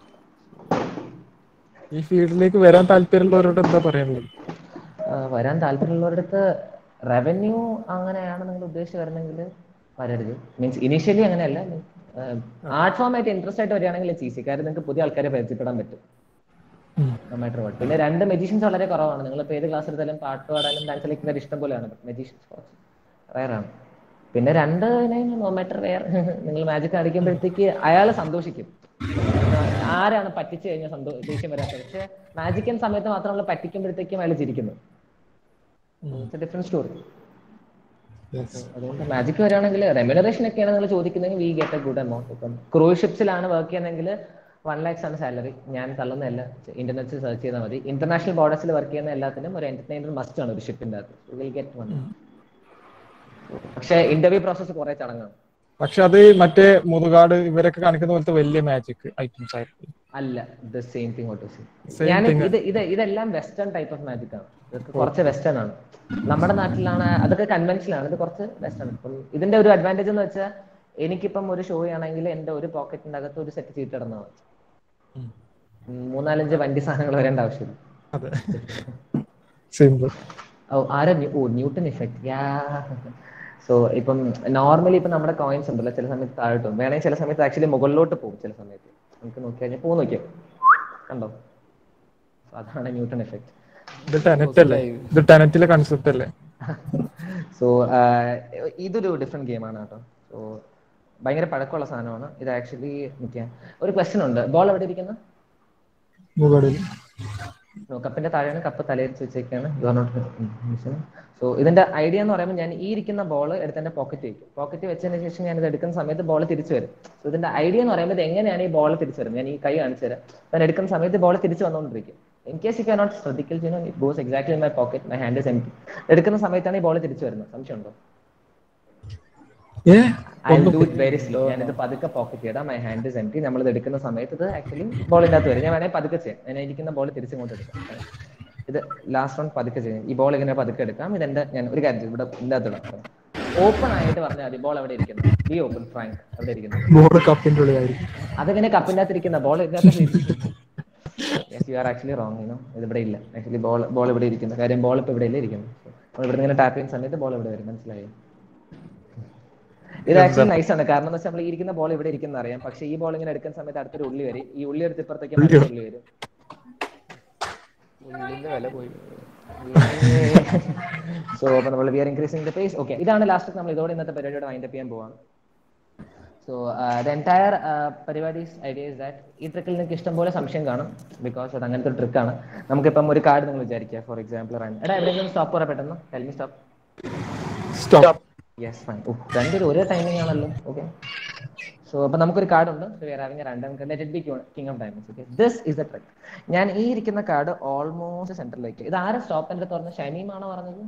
ഈ ഫീൽഡിലേക്ക് വരാൻ താല്പര്യമുള്ളവരോട് എന്താ പറയാനുള്ളത് ആ, വരാൻ താല്പര്യമുള്ളവരുടെ അടുത്ത് റവന്യൂ അങ്ങനെയാണ് നിങ്ങൾ ഉദ്ദേശിച്ച് വരണമെങ്കിൽ വരരുത് മീൻസ് ഇനീഷ്യലി അങ്ങനെയല്ല ആർട്ട് ഫോം ആയിട്ട് ഇൻട്രസ്റ്റ് ആയിട്ട് വരികയാണെങ്കിൽ ഇറ്റ്സ് ഈസി കാര്യം നിങ്ങൾക്ക് പുതിയ ആൾക്കാരെ പരിചയപ്പെടാൻ പറ്റും ഉം. No matter what. പിന്നെ രണ്ട് മെജീഷ്യൻസ് വളരെ കുറവാണ് നിങ്ങൾ ഇപ്പോൾ ഏത് ക്ലാസ് എടുത്താലും പാട്ട് പാടാനും ഡാൻസ് കളിക്കുന്ന ഇഷ്ടം പോലെയാണ് മെജീഷ്യൻസ് കുറച്ച് റയറാണ് പിന്നെ രണ്ട് നോ മാറ്റർ വെയർ നിങ്ങൾ മാജിക് കളിക്കുമ്പോഴത്തേക്ക് അയാൾ സന്തോഷിക്കും ആരാണ് പറ്റിച്ചു കഴിഞ്ഞാൽ സന്തോ ദേഷ്യം വരാത്തത് പക്ഷെ മാജിക്കൻ സമയത്ത് മാത്രം നമ്മൾ പറ്റിക്കുമ്പോഴത്തേക്കും അയാൾ ചിരിക്കുന്നു ഡിഫറെന്റ് സ്റ്റോറി അതുകൊണ്ട് മാജിക് വരികയാണെങ്കിൽ റെമ്യൂണറേഷൻ ഒക്കെയാണ് നിങ്ങൾ ചോദിക്കുന്നതെങ്കിൽ we get a good amount ഇപ്പം ക്രൂസ് ഷിപ്സിലാണ് വർക്ക് ചെയ്യുന്നതെങ്കിൽ വൺ ലാക്സ് ആണ് സാലറി ഞാൻ തള്ളുന്നതല്ല ഇന്റർനെറ്റിൽ സെർച്ച് ചെയ്താൽ മതി ഇന്റർനാഷണൽ ബോർഡേഴ്സിൽ വർക്ക് ചെയ്യുന്ന എല്ലാത്തിനും ഒരു എന്റർടൈനർ മസ്റ്റ് ആണ് ഒരു ഷിപ്പിന്റെ അകത്ത് വിൽ ഗെറ്റ് വൺ പക്ഷേ ഇന്റർവ്യൂ പ്രോസസ്സ് കുറെ ചടങ്ങാണ് പക്ഷെ അത് മറ്റേ മുതുകാട് ഇവരൊക്കെ കാണിക്കുന്ന പോലത്തെ വലിയ മാജിക് ഐറ്റംസ് ആയിരിക്കും അല്ല ദ സെയിം തിങ് ഓട്ടോ സി Same ഞാൻ thing. ഇത് ഇത് ഇതെല്ലാം വെസ്റ്റേൺ ടൈപ്പ് ഓഫ് മാജിക് ആണ് ഇതൊക്കെ കുറച്ച് വെസ്റ്റേൺ ആണ് നമ്മുടെ നാട്ടിലാണ് അതൊക്കെ കൺവെൻഷനൽ ആണ് ഇത് കുറച്ച് വെസ്റ്റേൺ ഇപ്പം ഇതിന്റെ ഒരു അഡ്വാൻറ്റേജ് എന്ന് വെച്ചാൽ എനിക്കിപ്പം ഒരു ഷോ ആണെങ്കിൽ എന്റെ ഒരു പോക്കറ്റിന്റെ അകത്ത് ഒരു സെറ്റ് ചീട്ട് ഇടുന്നതാണ് ഉം. മൂന്നാലഞ്ച് വണ്ടി സാധനങ്ങൾ വരേണ്ട ആവശ്യമില്ല അതെ സിമ്പിൾ ഓ ആരാ new- oh Newton effect yeah so ഇപ്പം നോർമലി ഇപ്പം നമ്മുടെ കോയിൻസ് ഉണ്ടല്ലോ ചില സമയത്ത് താഴോട്ട് പോകും വേണമെങ്കിൽ ചില സമയത്ത് ആക്ച്വലി മുകളിലോട്ട് പോകും ചില സമയത്ത് നമുക്ക് നോക്കി കഴിഞ്ഞാൽ പോ നോക്കിയോ കണ്ടോ So അതാണ് ന്യൂട്ടൺ എഫക്റ്റ് ഇത് ടെനറ്റ് അല്ലേ ഇത് ടെനറ്റിലെ കൺസെപ്റ്റ് അല്ലേ സോ ഇതൊരു ഡിഫറെന്റ് ഗെയിമാണ് കേട്ടോ സോ ഭയങ്കര പഴക്കമുള്ള സാധനമാണ് ഇത് ആക്ച്വലി നിൽക്കാൻ ഒരു ക്വസ്റ്റ്യൻ ഉണ്ട് ബോൾ എവിടെ ഇരിക്കുന്നത് മുകളിൽ No, കപ്പിന്റെ താഴെയാണ് കപ്പ് തലയിൽ വെച്ചേക്കാണ് യു ആർ നോട്ട് സോ ഇതിന്റെ ഐഡിയ എന്ന് പറയുമ്പോൾ ഞാൻ ഈ ഇരിക്കുന്ന ബോൾ എടുത്ത് എന്റെ പോക്കറ്റ് വയ്ക്കും പോക്കറ്റ് വെച്ചതിന് ശേഷം ഞാൻ ഇത് എടുക്കുന്ന സമയത്ത് ബോൾ തിരിച്ചു വരും സോ ഇതിന്റെ ഐഡിയ എന്ന് പറയുമ്പോൾ ഇത് എങ്ങനെയാണ് ഈ ബോൾ തിരിച്ചു വരുന്നത് ഞാൻ ഈ കൈ കാണിച്ചു തരാം ഞാൻ എടുക്കുന്ന സമയത്ത് ബോൾ തിരിച്ചു വന്നുകൊണ്ടിരിക്കും ഇൻ കേസ് യു നോട്ട് ശ്രദ്ധിക്കൽ ചെയ്യുന്നു it goes exactly my pocket my hand is M എടുക്കുന്ന സമയത്താണ് ഈ ബോൾ തിരിച്ചു വരുന്നത് സംശയമുണ്ടോ eh I do it very slow ഞാനിത് പതുക്കെ പോക്കറ്റ് ചെയ്താൽ മൈ ഹാൻഡ് ഇസ് എംറ്റി നമ്മൾ ഇത് എടുക്കുന്ന സമയത്ത് ഇത് ആക്ച്വലി ബോളിൻ്റെ അകത്ത് വരും ഞാൻ വേണമെങ്കിൽ പതുക്കെ ചെയ്യാം ഞാൻ ഇരിക്കുന്ന ബോൾ തിരിച്ചിങ്ങോട്ട് എടുക്കാം ഇത് ലാസ്റ്റ് റൗണ്ട് പതുക്കെ ചെയ്യും ഈ ബോൾ ഇങ്ങനെ പതുക്കെ എടുക്കാം ഇതെന്റെ ഞാൻ ഒരു കാര്യം ചെയ്യും. ഇവിടെ ഇല്ലാത്ത ഇടാം ഓപ്പൺ ആയിട്ട് പറഞ്ഞാൽ മതി ബോൾ എവിടെ ഇരിക്കുന്നത് ബി ഓപ്പൺ ഫ്രാങ്ക് എവിടെ ഇരിക്കുന്നത് ബോൾ കപ്പിന്റെ ഉള്ളിലായിരിക്കും അതിങ്ങനെ കപ്പിൻ്റെ അകത്ത് ഇരിക്കുന്ന ബോൾ ഇതിനകത്ത് yes you are actually wrong you know ഇത് ഇവിടെ ഇല്ല ആക്ച്വലി ബോൾ ബോൾ ഇവിടെ ഇരിക്കുന്നു കാര്യം ബോൾ ഇപ്പൊ ഇവിടെ ഇല്ല ഇരിക്കുന്നത് നമ്മൾ ഇവിടെ ഇങ്ങനെ ടാപ്പ് ചെയ്യുന്ന സമയത്ത് ബോൾ ഇവിടെ വരും മനസ്സിലായോ ഇത് ആക്ച്വലി നൈസ് ആണ് കാരണം എന്ന് വെച്ചാൽ നമ്മൾ ഈ ഇരിക്കുന്ന ബോൾ ഇവിടെ ഇരിക്കുന്ന അറിയാം പക്ഷേ ഈ ബോൾ ഇങ്ങനെ എടുക്കുന്ന സമയത്ത് അടുത്തൊരു ഉള്ളി വരും ഈ ഉള്ളി എടുത്ത് ഇപ്പുറത്തേക്ക് മറ്റൊരു ഉള്ളി വരും ഉള്ളിന്റെ വില പോയി സോ അപ്പൊ നമ്മൾ we are increasing the pace okay ഇതാണ് ലാസ്റ്റ് നമ്മൾ ഇതോടെ ഇന്നത്തെ പരിപാടിയോടെ വൈൻഡപ്പ് ചെയ്യാൻ പോവാണ് സോ ദ എൻറ്റയർ പരിപാടി ഐഡിയ ഇസ് ദാറ്റ് ഈ ട്രിക്കിൽ നിങ്ങൾക്ക് ഇഷ്ടം പോലെ സംശയം കാണും ബിക്കോസ് അത് അങ്ങനത്തെ ഒരു ട്രിക്കാണ് നമുക്കിപ്പം ഒരു കാർഡ് നിങ്ങൾ വിചാരിക്കുക ഫോർ എക്സാമ്പിൾ റൺ എടാ എവിടെയെങ്കിലും സ്റ്റോപ്പ് പറയാം പെട്ടെന്ന് tell me stop stop yes fine oh രണ്ടൊരു ഒരേ ടൈമിംഗ് ആണല്ലോ ഓക്കെ സോ അപ്പൊ നമുക്കൊരു കാർഡ് ഉണ്ട് വേറെ ആരെങ്കിലും രണ്ടാം let it be king of diamonds okay this is the trick ഞാൻ ഈ ഇരിക്കുന്ന കാർഡ് ഓൾമോസ്റ്റ് സെന്ററിലേക്ക് ഇത് ആരെ സ്റ്റോപ്പ് എൻ്റെ അടുത്ത് പറഞ്ഞത് ഷമീമാണോ പറഞ്ഞത്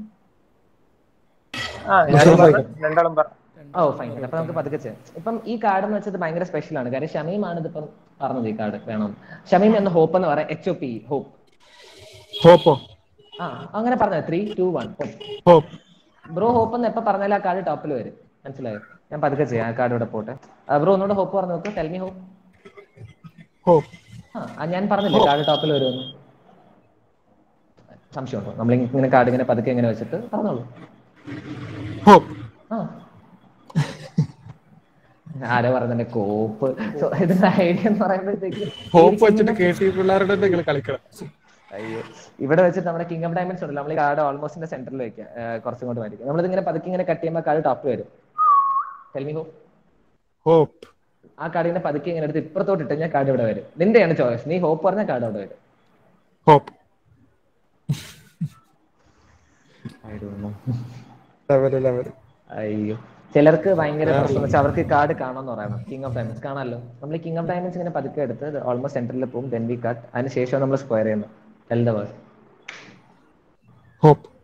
ആ ഞാനും പറഞ്ഞു രണ്ടാളും പറഞ്ഞു ഓ ഫൈൻ അപ്പൊ നമുക്ക് പതുക്കെ ചെയ്യാം ഇപ്പം ഈ കാർഡ് എന്ന് വെച്ചത് ഭയങ്കര സ്പെഷ്യൽ ആണ് കാര്യം ഷമീമാണ് ഇതിപ്പം പറഞ്ഞത് ഈ കാർഡ് വേണം ഷമീം എന്ന ഹോപ്പ് എന്ന് പറയാം എച്ച് ഒ പി ഹോപ്പ് ഹോപ്പോ ആ അങ്ങനെ പറഞ്ഞത് three two one hope bro hope എന്ന് എപ്പോ പറഞ്ഞാലും ആ കാർഡ് ടോപ്പിൽ വരും മനസ്സിലായോ ഞാൻ പതുക്കെ ചെയ്യാം ആ കാർഡ് ഇവിടെ പോട്ടെ ബ്രോ ഒന്നുകൂടെ ഹോപ്പ് പറഞ്ഞു നോക്ക് ടെൽമി ഹോപ്പ് ഹോപ്പ് ആ ആ, ഞാൻ പറഞ്ഞില്ലേ കാർഡ് ടോപ്പിൽ വരുമെന്ന് സംശയമുണ്ടോ നമ്മൾ ഇങ്ങനെ കാർഡ് ഇങ്ങനെ പതുക്കെ ഇങ്ങനെ വെച്ചിട്ട് പറഞ്ഞോളൂ ഹോപ്പ് ആ ആരോ പറഞ്ഞതിന്റെ കോപ്പ് സോ ഇതിന്റെ ഐഡിയ എന്ന് പറയുമ്പോഴത്തേക്ക് ഹോപ്പ് വെച്ചിട്ട് കെ ടി പിള്ളേരുടെ നിങ്ങൾ കളിക്കണം അയ്യോ ഇവിടെ വെച്ചിട്ട് നമ്മുടെ കിങ് ഓഫ് ഡയമണ്ട്സ് ഉണ്ടല്ലോ നമ്മൾ ഈ കാർഡ് ഓൾമോസ്റ്റിന്റെ സെന്ററിൽ വെക്കുക കുറച്ചും കൂടെ മാറ്റിക്കും നമ്മളിത് ഇങ്ങനെ പതുക്കെ ഇങ്ങനെ കട്ട് ചെയ്യുമ്പോൾ കാർഡ് ടോപ്പ് വരും ടെൽമി ഹോ ഹോപ്പ് ആ കാർഡ് ഇങ്ങനെ പതുക്കെ ഇങ്ങനെ എടുത്ത് ഇപ്പുറത്തോട്ട് ഇട്ട് കഴിഞ്ഞാൽ കാർഡ് ഇവിടെ വരും നിന്റെയാണ് ചോയ്സ് നീ ഹോപ്പ് പറഞ്ഞ കാർഡ് അവിടെ വരും hope I don't know. Level level അയ്യോ ചിലർക്ക് ഭയങ്കര പ്രശ്നം എന്ന് വെച്ചാൽ അവർക്ക് കാർഡ് കാണാമെന്ന് പറയണം കിങ് ഓഫ് ഡയമണ്ട്സ് കാണാമല്ലോ നമ്മൾ കിങ് ഓഫ് ഡയമണ്ട്സ് ഇങ്ങനെ പതുക്കെ എടുത്ത് ഓൾമോസ്റ്റ് സെന്ററിൽ പോകും ദെൻ വി കട്ട് അതിന് ശേഷം നമ്മൾ സ്ക്വയർ ചെയ്യുന്നത് ടെൽ ദ വേർഡ് ഹോപ്പ്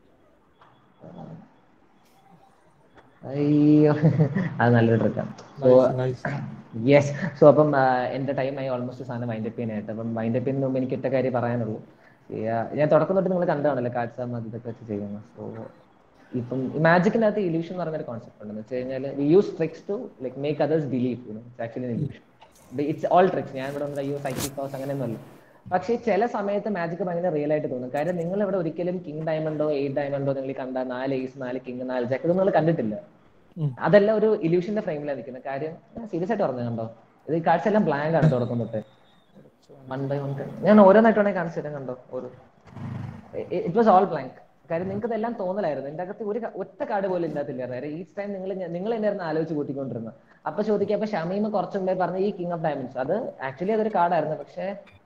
അയ്യോ അത് നല്ലൊരു ട്രിക്കാണ് സോ നൈസ് യെസ് സോ അപ്പം ആ, എന്റെ ടൈം ആയി ഓൾമോസ്റ്റ് സാധനം വൈൻഡപ്പ് ചെയ്യാനായിട്ട് അപ്പം വൈൻഡപ്പ് ചെയ്യുന്നതിന് മുമ്പ് എനിക്ക് ഒറ്റ കാര്യം പറയാനുള്ളൂ Yeah, ഞാൻ തുടക്കം തൊട്ട് നിങ്ങൾ കണ്ടാണല്ലോ കാഴ്ച അത് ഇതൊക്കെ വെച്ച് ചെയ്യുന്നത് സോ ഇപ്പം മാജിക്കിനകത്ത് ഇല്യൂഷൻ എന്ന് പറഞ്ഞൊരു കോൺസെപ്റ്റ് ഉണ്ടെന്ന് വെച്ച് കഴിഞ്ഞാൽ we use tricks to like make others believe you know actually illusion it's all tricks ഞാൻ ഇവിടെ വന്നത് അയ്യോ സൈക്കിൾ കോസ് അങ്ങനെയൊന്നുമല്ല പക്ഷേ ചില സമയത്ത് മാജിക് ഭയങ്കര റിയൽ ആയിട്ട് തോന്നും കാര്യം നിങ്ങൾ ഇവിടെ ഒരിക്കലും കിങ് ഡയമണ്ടോ എയ്റ്റ് ഡയമണ്ടോ നിങ്ങൾ കണ്ട നാല് ഏസ് നാല് കിങ് നാല് ജാക്ക് ഇത് നിങ്ങൾ കണ്ടിട്ടില്ല ഉം. അതെല്ലാം ഒരു ഇല്യൂഷന്റെ ഫ്രെയിമിലാണ് നിൽക്കുന്നത് കാര്യം സീരിയസ് ആയിട്ട് പറഞ്ഞു കണ്ടോ ഇത് ഈ കാഴ്ച എല്ലാം ബ്ലാങ്ക് ആണ് തുടക്കം തൊട്ട് വൺ ബൈ വൺ ഞാൻ ഓരോന്നായിട്ട് വേണമെങ്കിൽ കാണിച്ചു തരാം കണ്ടോ ഓരോ ഇറ്റ് വാസ് ഓൾ ബ്ലാങ്ക് കാര്യം നിങ്ങൾക്ക് ഇതെല്ലാം തോന്നലായിരുന്നു എന്റെ അകത്ത് ഒരു ക- ഒറ്റ കാർഡ് പോലും ഇല്ലാത്തില്ലായിരുന്നു കാര്യം ഈച്ച് ടൈം നിങ്ങൾ നിങ്ങൾ തന്നെയായിരുന്നു ആലോചിച്ച് കൂട്ടിക്കൊണ്ടിരുന്നത് അപ്പൊ ചോദിക്കുക അപ്പൊ ഷമീമ് കുറച്ച് മുമ്പേ പറഞ്ഞ ഈ കിങ് ഓഫ് ഡയമണ്ട്സ് അത് ആക്ച്വലി അതൊരു കാർഡായിരുന്നു പക്ഷേ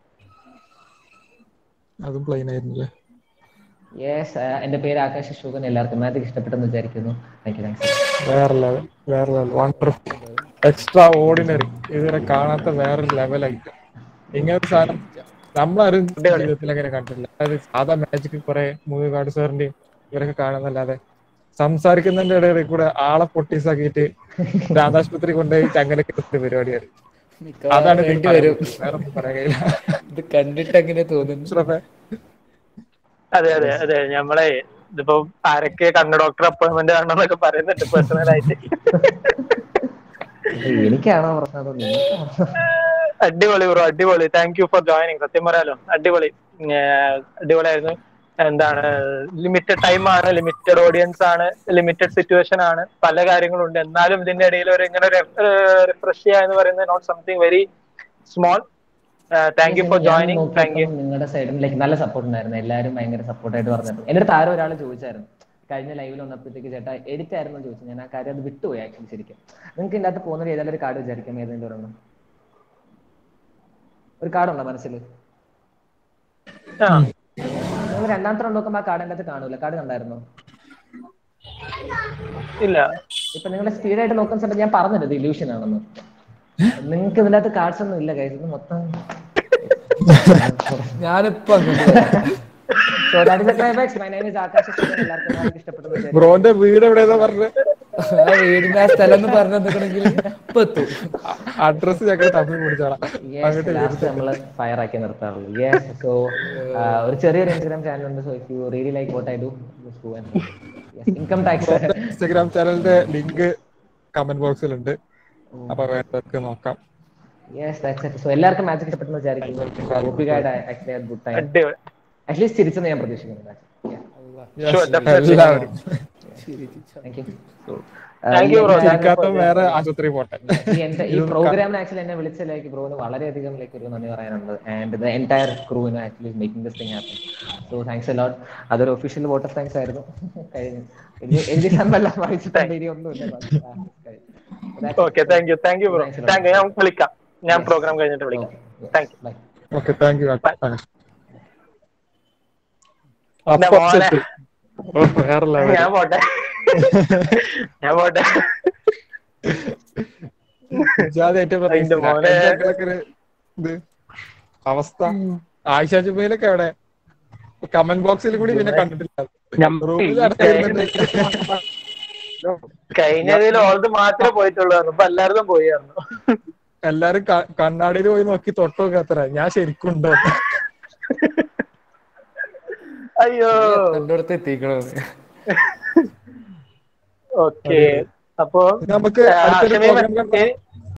അതും പ്ലെയിൻ ആയിരുന്നു അല്ലേ യെസ് എന്റെ പേര് ആകാശ് അശോകൻ എല്ലാവർക്കും മാജിക് ഇഷ്ടപ്പെട്ടെന്ന് വിചാരിക്കുന്നു താങ്ക് യു താങ്ക്സ് വേറെ ലെവൽ വേറെ ലെവൽ വണ്ടർഫുൾ എക്സ്ട്രാ ഓർഡിനറി ഇതുവരെ കാണാത്ത വേറൊരു ലെവലായിട്ട് ഇങ്ങനത്തെ സാധനം നമ്മളാരും ജീവിതത്തിൽ അങ്ങനെ കണ്ടിട്ടില്ല അതായത് സാധാ മാജിക് കുറെ മൂവി കാർഡ് സാറിന്റെയും ഇവരൊക്കെ കാണുന്നല്ലാതെ സംസാരിക്കുന്നതിന്റെ ഇടയിൽ കൂടെ ആളെ പൊട്ടീസാക്കിയിട്ട് രാധാശുപത്രി കൊണ്ടുപോയി ചങ്ങലക്ക് പരിപാടിയാണ് മിക്കവാറും അതാണ് ഇതിൽ വേണ്ടി പറയാൻ വരും പറ്റുന്നത്. വേറെ ഒന്നും പറയാൻ കഴിയില്ല ഇത് കണ്ടിട്ട് അങ്ങനെ തോന്നുന്നു അഷ്റഫേ അതെ അതെ അതെ ഞമ്മളെ ഇതിപ്പോ ആരൊക്കെ കണ്ണ് ഡോക്ടർ അപ്പോയിന്റ്മെന്റ് കാണണമെന്നൊക്കെ പറയുന്നുണ്ട് പേഴ്സണൽ ആയിട്ട് എനിക്കാണോ പ്രശ്നം അതോ നിങ്ങൾക്കാണോ അടിപൊളി ബ്രോ അടിപൊളി താങ്ക് യു ഫോർ ജോയിനിങ് സത്യം പറയാലോ അടിപൊളി ഏർ അടിപൊളിയായിരുന്നു എന്താണ് ലിമിറ്റഡ് ടൈം ആണ് ലിമിറ്റഡ് ഓഡിയൻസ് ആണ് ലിമിറ്റഡ് സിറ്റുവേഷൻ ആണ് പല കാര്യങ്ങളുണ്ട് എന്നാലും ഇതിന്റെ ഇടയിൽ ഒരു ഇങ്ങനെ റിഫ്രഷ് ചെയ്യുക എന്ന് പറയുന്നത് not something very small thank you for joining thank you നിങ്ങളുടെ സൈഡിൽ ലൈക്ക് നല്ല സപ്പോർട്ട് ഉണ്ടായിരുന്നു എല്ലാവരും ഭയങ്കര സപ്പോർട്ടായിട്ട് പറഞ്ഞിട്ടുണ്ട് എന്റെ അടുത്ത് ആരോ ഒരാൾ ചോദിച്ചായിരുന്നു കഴിഞ്ഞ ലൈവിൽ വന്നപ്പോഴത്തേക്ക് ചേട്ടാ എഡിറ്റ് ആയിരുന്നു ചോദിച്ചു ഞാൻ ആ കാര്യം അത് വിട്ടുപോയി ആക്ച്വലി ശരിക്കും നിങ്ങൾക്ക് ഇതിന്റെ അകത്ത് പോകുന്നത് ഏതായാലും ഒരു കാർഡ് വിചാരിക്കാം ഏതെങ്കിലും ഒരെണ്ണം ഒരു കാർഡ് ഉണ്ടോ മനസ്സിൽ ആ നിങ്ങൾ രണ്ടാമത്തെ റൗണ്ട് നോക്കുമ്പോൾ ആ കാർഡ് എൻ്റെ അകത്ത് കാണൂല കാർഡ് കണ്ടായിരുന്നോ ഇല്ല ഇപ്പൊ നിങ്ങളുടെ സ്പീഡായിട്ട് നോക്കുന്ന സമയത്ത് ഞാൻ പറഞ്ഞത് ഇത് ഇല്യൂഷൻ ആണെന്ന് നിങ്ങൾക്ക് ഇതിന്റെ അകത്ത് കാർഡ്സ് ഒന്നും ഇല്ല കൈസ് ഇത് മൊത്തം ഞാനിപ്പോ അങ്ങോട്ട് വരാം. So that is the climax. My name is Akash. എല്ലാവർക്കും വളരെ ഇഷ്ടപ്പെട്ടു എന്ന് വിചാരിക്കുന്നു. ബ്രോന്റെ വീട് എവിടെയാ പറഞ്ഞത് ആ വീടിന്റെ ആ സ്ഥലം എന്ന് പറഞ്ഞു തന്നിട്ടുണ്ടെങ്കിൽ ഇപ്പൊ എത്തും അഡ്രസ് ഞങ്ങൾ തമ്മിൽ പിടിച്ചോളാം Yes, last നമ്മള് ഫയർ ആക്കി നിർത്താറുള്ളൂ യെസ് സോ ഒരു ചെറിയൊരു ഇൻസ്റ്റാഗ്രാം ചാനൽ ഉണ്ട് so if you really like what I do income tax Instagram ചാനലിന്റെ ലിങ്ക് കമന്റ് ബോക്സിലുണ്ട് അപ്പൊ വേണ്ടവർക്ക് നോക്കാം യെസ് ദാറ്റ്സ് ഇറ്റ് സോ എല്ലാവർക്കും മാച്ച് ഇഷ്ടപ്പെട്ടെന്ന് വിചാരിക്കുന്നു ഗോപികയുടെ ആക്ച്വലി ഗുഡ് ടൈം അടിപൊളി അറ്റ്ലീസ്റ്റ് തിരിച്ചെന്ന് ഞാൻ പ്രതീക്ഷിക്കുന്നു Yes, Sure, definitely. എല്ലാവരും thank you Thank you, bro. ചിരിക്കാത്ത വേറെ ആശുപത്രി പോട്ടെ ഈ എന്റെ ഈ പ്രോഗ്രാമിന് ആക്ച്വലി എന്നെ വിളിച്ചതിലേക്ക് ബ്രോന് വളരെയധികം ലൈക്ക് ഒരു നന്ദി പറയാനുണ്ട് ആൻഡ് ദ എൻറ്റയർ ക്രൂവിന് actually making this thing happen so thanks a lot അതൊരു ഒഫീഷ്യൽ വോട്ട് ഓഫ് താങ്ക്സ് ആയിരുന്നു കഴിഞ്ഞു ഇനി- എനിക്ക് എല്ലാം വായിച്ചിട്ടുണ്ട് ഇനി ഒന്നുമില്ല ബാക്കി. ആ, കഴിഞ്ഞു. So that's it. Okay thank you thank you bro Thanks a lot. Thank you ഞാൻ വിളിക്കാം ഞാൻ പ്രോഗ്രാം കഴിഞ്ഞിട്ട് വിളിക്കാം Okay. Thank you Bye. Okay thank you എന്റെ മോനെ. വേറെ level. ഞാൻ പോട്ടെ ഞാൻ പോട്ടെ ഇജാദ് ഏറ്റവും അതിന്റെ പ്രതീക്ഷിച്ചില്ല. മോനെ. എന്തെങ്കിലുമൊക്കെ ഒരു ഇത് അവസ്ഥ ആയിഷ ജുബൈലൊക്കെ എവിടെ കമന്റ് ബോക്സിൽ കൂടി പിന്നെ കണ്ടിട്ടില്ല ഞാൻ റൂമിൽ അടച്ചിരുന്നിട്ട് കഴിഞ്ഞതിൽ ഓൾത് മാത്രമേ പോയിട്ടുള്ളൂ ഇപ്പൊ എല്ലാവരും പോയിരുന്നു എല്ലാരും ക- കണ്ണാടിയിൽ പോയി നോക്കി തൊട്ട് നോക്കാത്ര ഞാൻ ശരിക്കും ഉണ്ടോ അയ്യോ എന്റെ അടുത്ത് എത്തിക്കണമെന്ന് ഓക്കെ അപ്പൊ നമുക്ക് ആ, അടുത്തൊരു ഷമീമ, program കാണാം. ഏ-